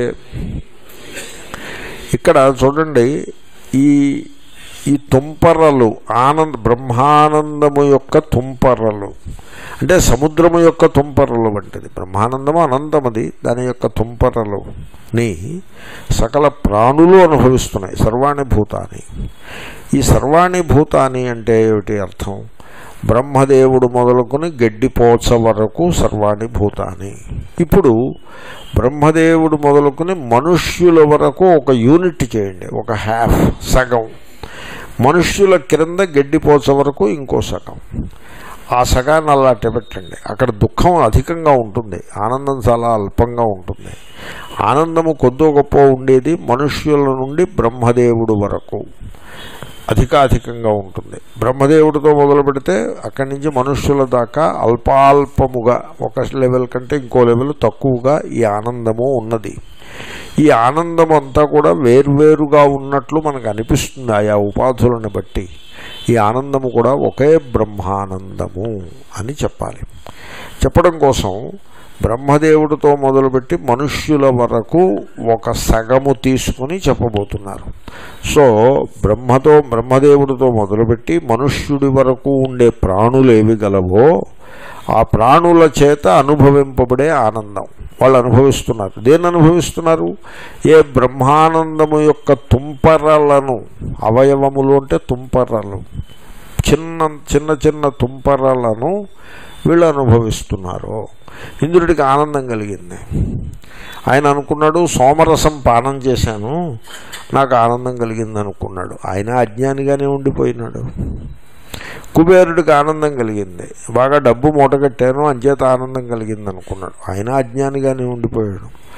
ఇక్కడ చూడండి ఈ ఈ తుంపరలు ఆనంద బ్రహ్మానందము యొక్క తుంపరలు అంటే సముద్రము యొక్క తుంపరలు వంటిది బ్రహ్మానందము అనంతమది దాని యొక్క తుంపరలు ని సకల ప్రాణులు అనుభవిస్తున్నాయి సర్వాణి భూతాన్ని ఈ సర్వాణి భూతాన్ని అంటే ఏమిటి అర్థం బ్రహ్మదేవుడు మొదలుకొని గడ్డిపోచ వరకు సర్వాణి భూతాన్ని ఇప్పుడు బ్రహ్మదేవుడు మొదలుకొని మనుష్యుల వరకు ఒక యూనిట్ చేయండి ఒక హ్యాఫ్ సగం మనుష్యుల క్రింద గడ్డిపోచ వరకు ఇంకో సగం ఆ సగాన్ని అలా పెట్టండి అక్కడ దుఃఖం అధికంగా ఉంటుంది ఆనందం చాలా అల్పంగా ఉంటుంది ఆనందము కొద్దో గొప్ప ఉండేది మనుష్యుల నుండి బ్రహ్మదేవుడు వరకు అధికాధికంగా ఉంటుంది బ్రహ్మదేవుడితో మొదలు పెడితే అక్కడి నుంచి మనుష్యుల దాకా అల్పాల్పముగా ఒక లెవెల్ కంటే ఇంకో లెవెల్ తక్కువగా ఈ ఆనందము ఉన్నది ఈ ఆనందం అంతా కూడా వేర్వేరుగా ఉన్నట్లు మనకు అనిపిస్తుంది ఆయా ఉపాధులను బట్టి ఈ ఆనందము కూడా ఒకే బ్రహ్మానందము అని చెప్పాలి చెప్పడం కోసం బ్రహ్మదేవుడితో మొదలుపెట్టి మనుష్యుల వరకు ఒక సగము తీసుకుని చెప్పబోతున్నారు సో బ్రహ్మతో బ్రహ్మదేవుడితో మొదలుపెట్టి మనుష్యుడి వరకు ఉండే ప్రాణులు ఏవి గలవో ఆ ప్రాణుల చేత అనుభవింపబడే ఆనందం వాళ్ళు అనుభవిస్తున్నారు దేన్ని అనుభవిస్తున్నారు ఏ బ్రహ్మానందము యొక్క తుంపరలను అవయవములు అంటే తుంపరలు చిన్న చిన్న చిన్న తుంపరలను వీళ్ళు అనుభవిస్తున్నారు ఇంద్రుడికి ఆనందం కలిగింది ఆయన అనుకున్నాడు సోమరసం పానం చేశాను నాకు ఆనందం కలిగింది అనుకున్నాడు ఆయన అజ్ఞానిగానే ఉండిపోయినాడు కుబేరుడికి ఆనందం కలిగింది బాగా డబ్బు మూటగట్టాను అంచేత ఆనందం కలిగింది అనుకున్నాడు ఆయన అజ్ఞానిగానే ఉండిపోయాడు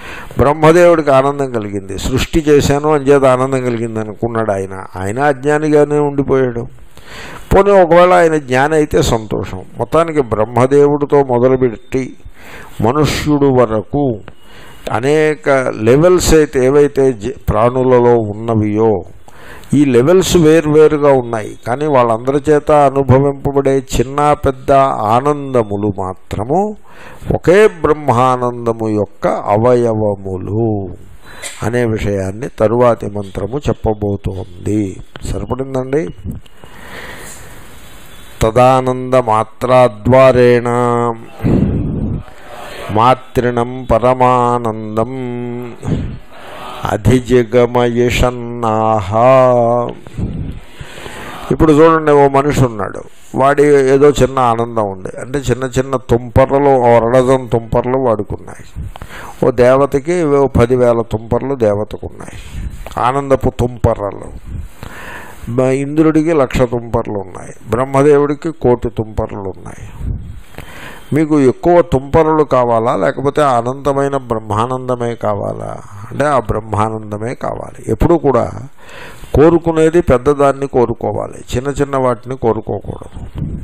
బ్రహ్మదేవుడికి ఆనందం కలిగింది సృష్టి చేశాను అంచేత ఆనందం కలిగింది అనుకున్నాడు ఆయన ఆయన అజ్ఞానిగానే ఉండిపోయాడు పోనీ ఒకవేళ ఆయన జ్ఞాని అయితే సంతోషం మొత్తానికి బ్రహ్మదేవుడితో మొదలుపెట్టి మనుష్యుడు వరకు అనేక లెవెల్స్ అయితే ఏవైతే జ- ప్రాణులలో ఉన్నవియో ఈ లెవెల్స్ వేరువేరుగా ఉన్నాయి కానీ వాళ్ళందరి చేత అనుభవింపబడే చిన్న పెద్ద ఆనందములు మాత్రము ఒకే బ్రహ్మానందము యొక్క అవయవములు అనే విషయాన్ని తరువాతి మంత్రము చెప్పబోతోంది సరిపడిందండి తదానంద మాత్రాద్వారేణ మాతృణం పరమానందం అధిజగమయషన్నాహ ఇప్పుడు చూడండి ఓ మనిషి ఉన్నాడు వాడి ఏదో చిన్న ఆనందం ఉంది అంటే చిన్న చిన్న తుంపర్లు ఓ రడజన్ తుంపర్లు వాడుకున్నాయి ఓ దేవతకి ఓ పదివేల తుంపర్లు దేవతకు ఉన్నాయి ఆనందపు తుంపర్రలు బ- ఇంద్రుడికి లక్ష తుంపర్లు ఉన్నాయి బ్రహ్మదేవుడికి కోటి తుంపర్లు ఉన్నాయి మీకు ఎక్కువ తుంపరలు కావాలా లేకపోతే అనంతమైన బ్రహ్మానందమే కావాలా అంటే ఆ బ్రహ్మానందమే కావాలి ఎప్పుడు కూడా కోరుకునేది పెద్దదాన్ని కోరుకోవాలి చిన్న చిన్న వాటిని కోరుకోకూడదు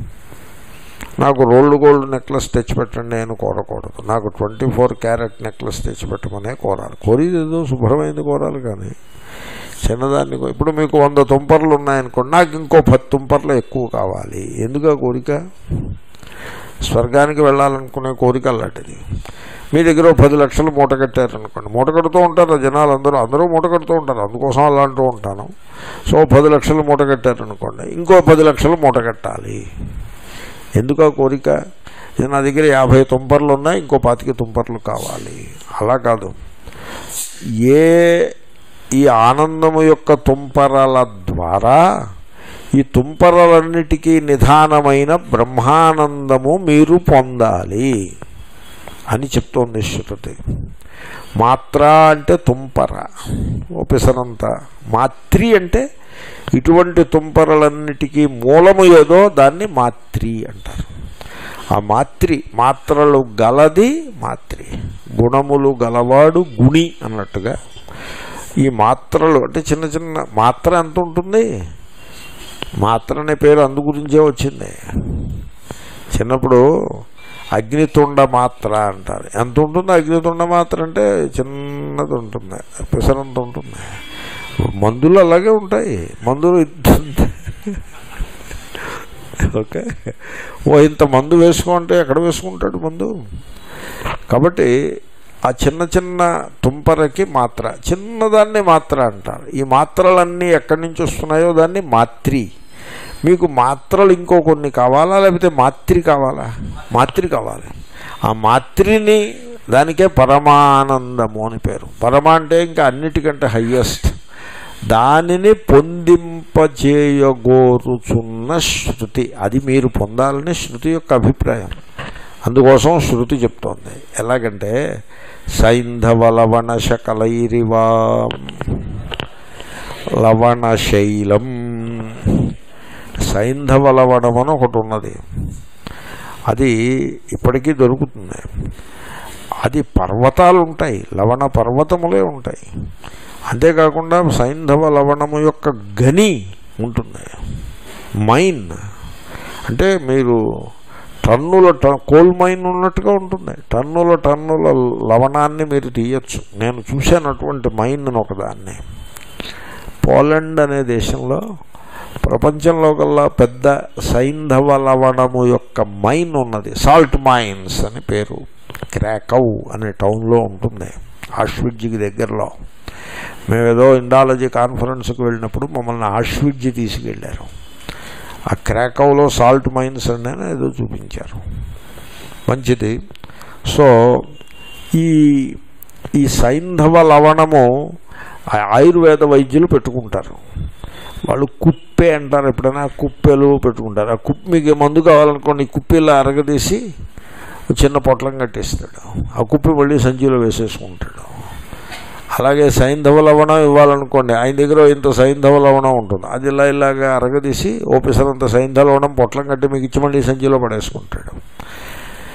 నాకు రోల్డ్ గోల్డ్ నెక్లెస్ తెచ్చిపెట్టండి అని కోరకూడదు నాకు ట్వంటీ ఫోర్ క్యారెట్ నెక్లెస్ తెచ్చిపెట్టమనే కోరాలి కోరేది ఏదో శుభ్రమైనది కోరాలి కానీ చిన్నదాన్ని కో- ఇప్పుడు మీకు వంద తుంపర్లు ఉన్నాయనుకోండి నాకు ఇంకో పది తుంపర్లు ఎక్కువ కావాలి ఎందుకు ఆ కోరిక స్వర్గానికి వెళ్ళాలనుకునే కోరిక అలాంటిది మీ దగ్గర ఓ పది లక్షలు మూట కట్టారనుకోండి మూట కడుతూ ఉంటారు జనాలు అందరూ అందరూ మూట కడుతూ ఉంటారు అందుకోసం అలా అంటూ ఉంటాను సో ఓ పది లక్షలు మూట కట్టారనుకోండి ఇంకో పది లక్షలు మూట కట్టాలి ఎందుకు ఆ కోరిక ఇది నా దగ్గర యాభై తుంపర్లు ఉన్నాయి ఇంకో పాతిక తుంపర్లు కావాలి అలా కాదు ఏ ఈ ఆనందము యొక్క తుంపరల ద్వారా ఈ తుంపరలన్నిటికీ నిధానమైన బ్రహ్మానందము మీరు పొందాలి అని చెప్తోంది శృతి మాత్ర అంటే తుంపర ఒపిసనంత మాత్రి అంటే ఇటువంటి తుంపరలన్నిటికీ మూలము ఏదో దాన్ని మాత్రి అంటారు ఆ మాత్రి మాత్రలు గలది మాత్రి గుణములు గలవాడు గుణి అన్నట్టుగా ఈ మాత్రలు అంటే చిన్న చిన్న మాత్ర ఎంత ఉంటుంది మాత్ర అనే పేరు అందు గురించే వచ్చింది చిన్నప్పుడు అగ్నితుండ మాత్ర అంటారు ఎంత ఉంటుంది అగ్నితుండ మాత్ర అంటే చిన్నది ఉంటుంది పిసరంత ఉంటుంది మందులు అలాగే ఉంటాయి మందులు ఇంత ఓకే ఓ ఇంత మందు వేసుకోమంటే ఎక్కడ వేసుకుంటాడు మందు కాబట్టి ఆ చిన్న చిన్న తుంపరకి మాత్ర చిన్నదాన్ని మాత్ర అంటారు ఈ మాత్రలన్నీ ఎక్కడి నుంచి వస్తున్నాయో దాన్ని మాత్రి మీకు మాత్రలు ఇంకో కొన్ని కావాలా లేకపోతే మాత్రి కావాలా మాత్రి కావాలి ఆ మాత్రిని దానికే పరమానందము అని పేరు పరమ అంటే ఇంకా అన్నిటికంటే హయ్యెస్ట్ దానిని పొందింపచేయగోరుచున్న శృతి అది మీరు పొందాలని శృతి యొక్క అభిప్రాయం అందుకోసం శృతి చెప్తోంది ఎలాగంటే సైంధవ లవణ శకలైరివా లవణశైలం సైంధవ లవణం అని ఒకటి ఉన్నది అది ఇప్పటికీ దొరుకుతుంది అది పర్వతాలు ఉంటాయి లవణ పర్వతములే ఉంటాయి అంతేకాకుండా సైంధవ లవణము యొక్క గని ఉంటుంది మైన్ అంటే మీరు టన్నుల ట- కోల్ మైన్ ఉన్నట్టుగా ఉంటుంది టన్నుల టన్నుల లవణాన్ని మీరు తీయచ్చు నేను చూశాను అటువంటి మైన్ ఒకదాన్ని పోలండ్ అనే దేశంలో ప్రపంచంలో కల్లా పెద్ద సైంధవ లవణము యొక్క మైన్ ఉన్నది సాల్ట్ మైన్స్ అని పేరు క్రాకౌ అనే టౌన్లో ఉంటుంది ఆష్విడ్జికి దగ్గరలో మేమేదో ఇండాలజీ కాన్ఫరెన్స్కి వెళ్ళినప్పుడు మమ్మల్ని ఆష్విడ్జి తీసుకెళ్ళారు ఆ క్రాకౌలో సాల్ట్ మైన్స్ అని ఏదో చూపించారు మంచిది సో ఈ ఈ సైంధవ లవణము ఆ ఆయుర్వేద వైద్యులు పెట్టుకుంటారు వాళ్ళు కుప్పే అంటారు ఎప్పుడైనా కుప్పెలు పెట్టుకుంటారు ఆ కుప్పి మీకు మందు కావాలనుకోండి ఈ కుప్పిలా అరగదీసి ఒక చిన్న పొట్లం కట్టేస్తాడు ఆ కుప్పి మళ్ళీ సంచిలో వేసేసుకుంటాడు అలాగే సైంధవ లవణం ఇవ్వాలనుకోండి ఆయన దగ్గర ఇంత సైంధవ లవణం ఉంటుంది అది ఇలా ఇలాగా అరగదీసి ఓపెసరంత సైంధవ లవణం పొట్లం కట్టి మీకు ఇచ్చి మళ్ళీ సంచిలో పడేసుకుంటాడు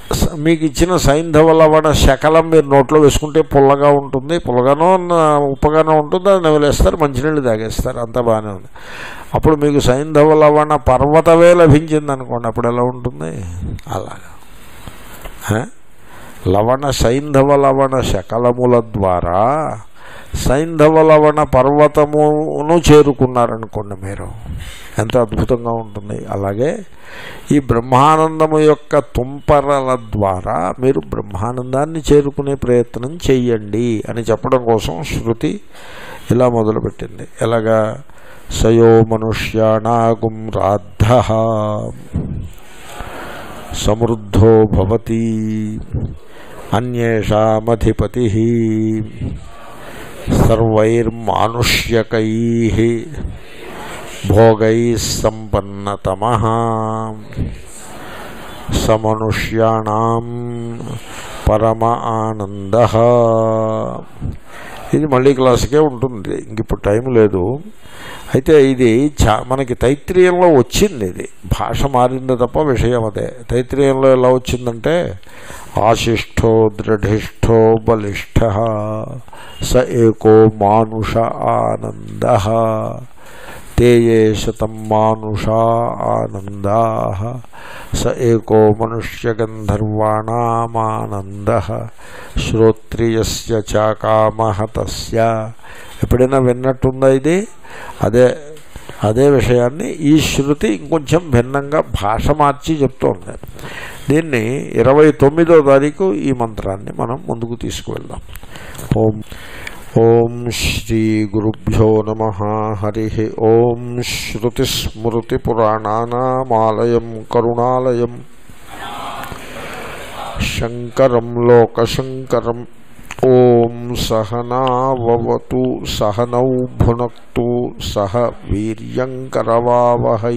స- మీకు ఇచ్చిన సైంధవ లవణ శకలం మీరు నోట్లో వేసుకుంటే పుల్లగా ఉంటుంది పుల్లగానో న- ఉప్పగానో ఉంటుంది అది నవలేస్తారు మంచినీళ్ళు తాగేస్తారు అంతా బాగానే ఉంది అప్పుడు మీకు సైంధవ లవణ పర్వతమే లభించింది అనుకోండి అప్పుడు ఎలా ఉంటుంది అలాగా హ? లవణ సైంధవ లవణ శకలముల ద్వారా సైంధవ లవణ పర్వతమును చేరుకున్నారనుకోండి మీరు ఎంత అద్భుతంగా ఉంటుంది అలాగే ఈ బ్రహ్మానందము యొక్క తుంపరల ద్వారా మీరు బ్రహ్మానందాన్ని చేరుకునే ప్రయత్నం చెయ్యండి అని చెప్పడం కోసం శృతి ఇలా మొదలుపెట్టింది ఎలాగా సయో మనుష్యాణాగుం రాద్ధ సమృద్ధో భవతి అన్యేషామధిపతి సర్వైర్మానుష్యకై భోగై సంపన్నతమ సమనుష్యాణం పరమ ఆనంద ఇది మళ్ళీ క్లాసుకే ఉంటుంది ఇంక ఇప్పుడు టైం లేదు అయితే ఇది చా మనకి తైత్రీయంలో వచ్చింది ఇది భాష మారింది తప్ప విషయం అదే తైత్రీయంలో ఎలా వచ్చిందంటే ఆశిష్టో దృఢిష్టో బలిష్ట స ఏకో మానుష ఆనంద తే ఏ శతం మానుషా ఆనందా స ఏకో మనుష్యగంధర్వాణామానంద శ్రోత్రియస్య చాకామహ తస్య ఎప్పుడైనా విన్నట్టుందా ఇది అదే అదే విషయాన్ని ఈ శృతి ఇంకొంచెం భిన్నంగా భాష మార్చి చెప్తోంది దీన్ని ఇరవై తొమ్మిదో తారీఖు ఈ మంత్రాన్ని మనం ముందుకు తీసుకువెళ్దాం ఓం ఓం శ్రీ గురుభ్యో నమ హరి ఓం శ్రుతిస్మృతిపురాణానామాలయం కరుణాలయం శంకరం లోకశంకరం ఓం సహనావతు సహనౌ భునక్తు సహ వీర్యంకరవావహై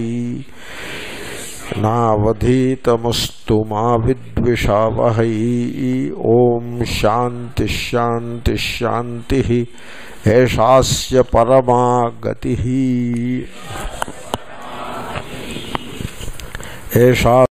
నావధీతమస్తు మా విద్విషావహై ఓం శాంతి శాంతి శాంతి ఏషాస్య పరమా గతి ఏషా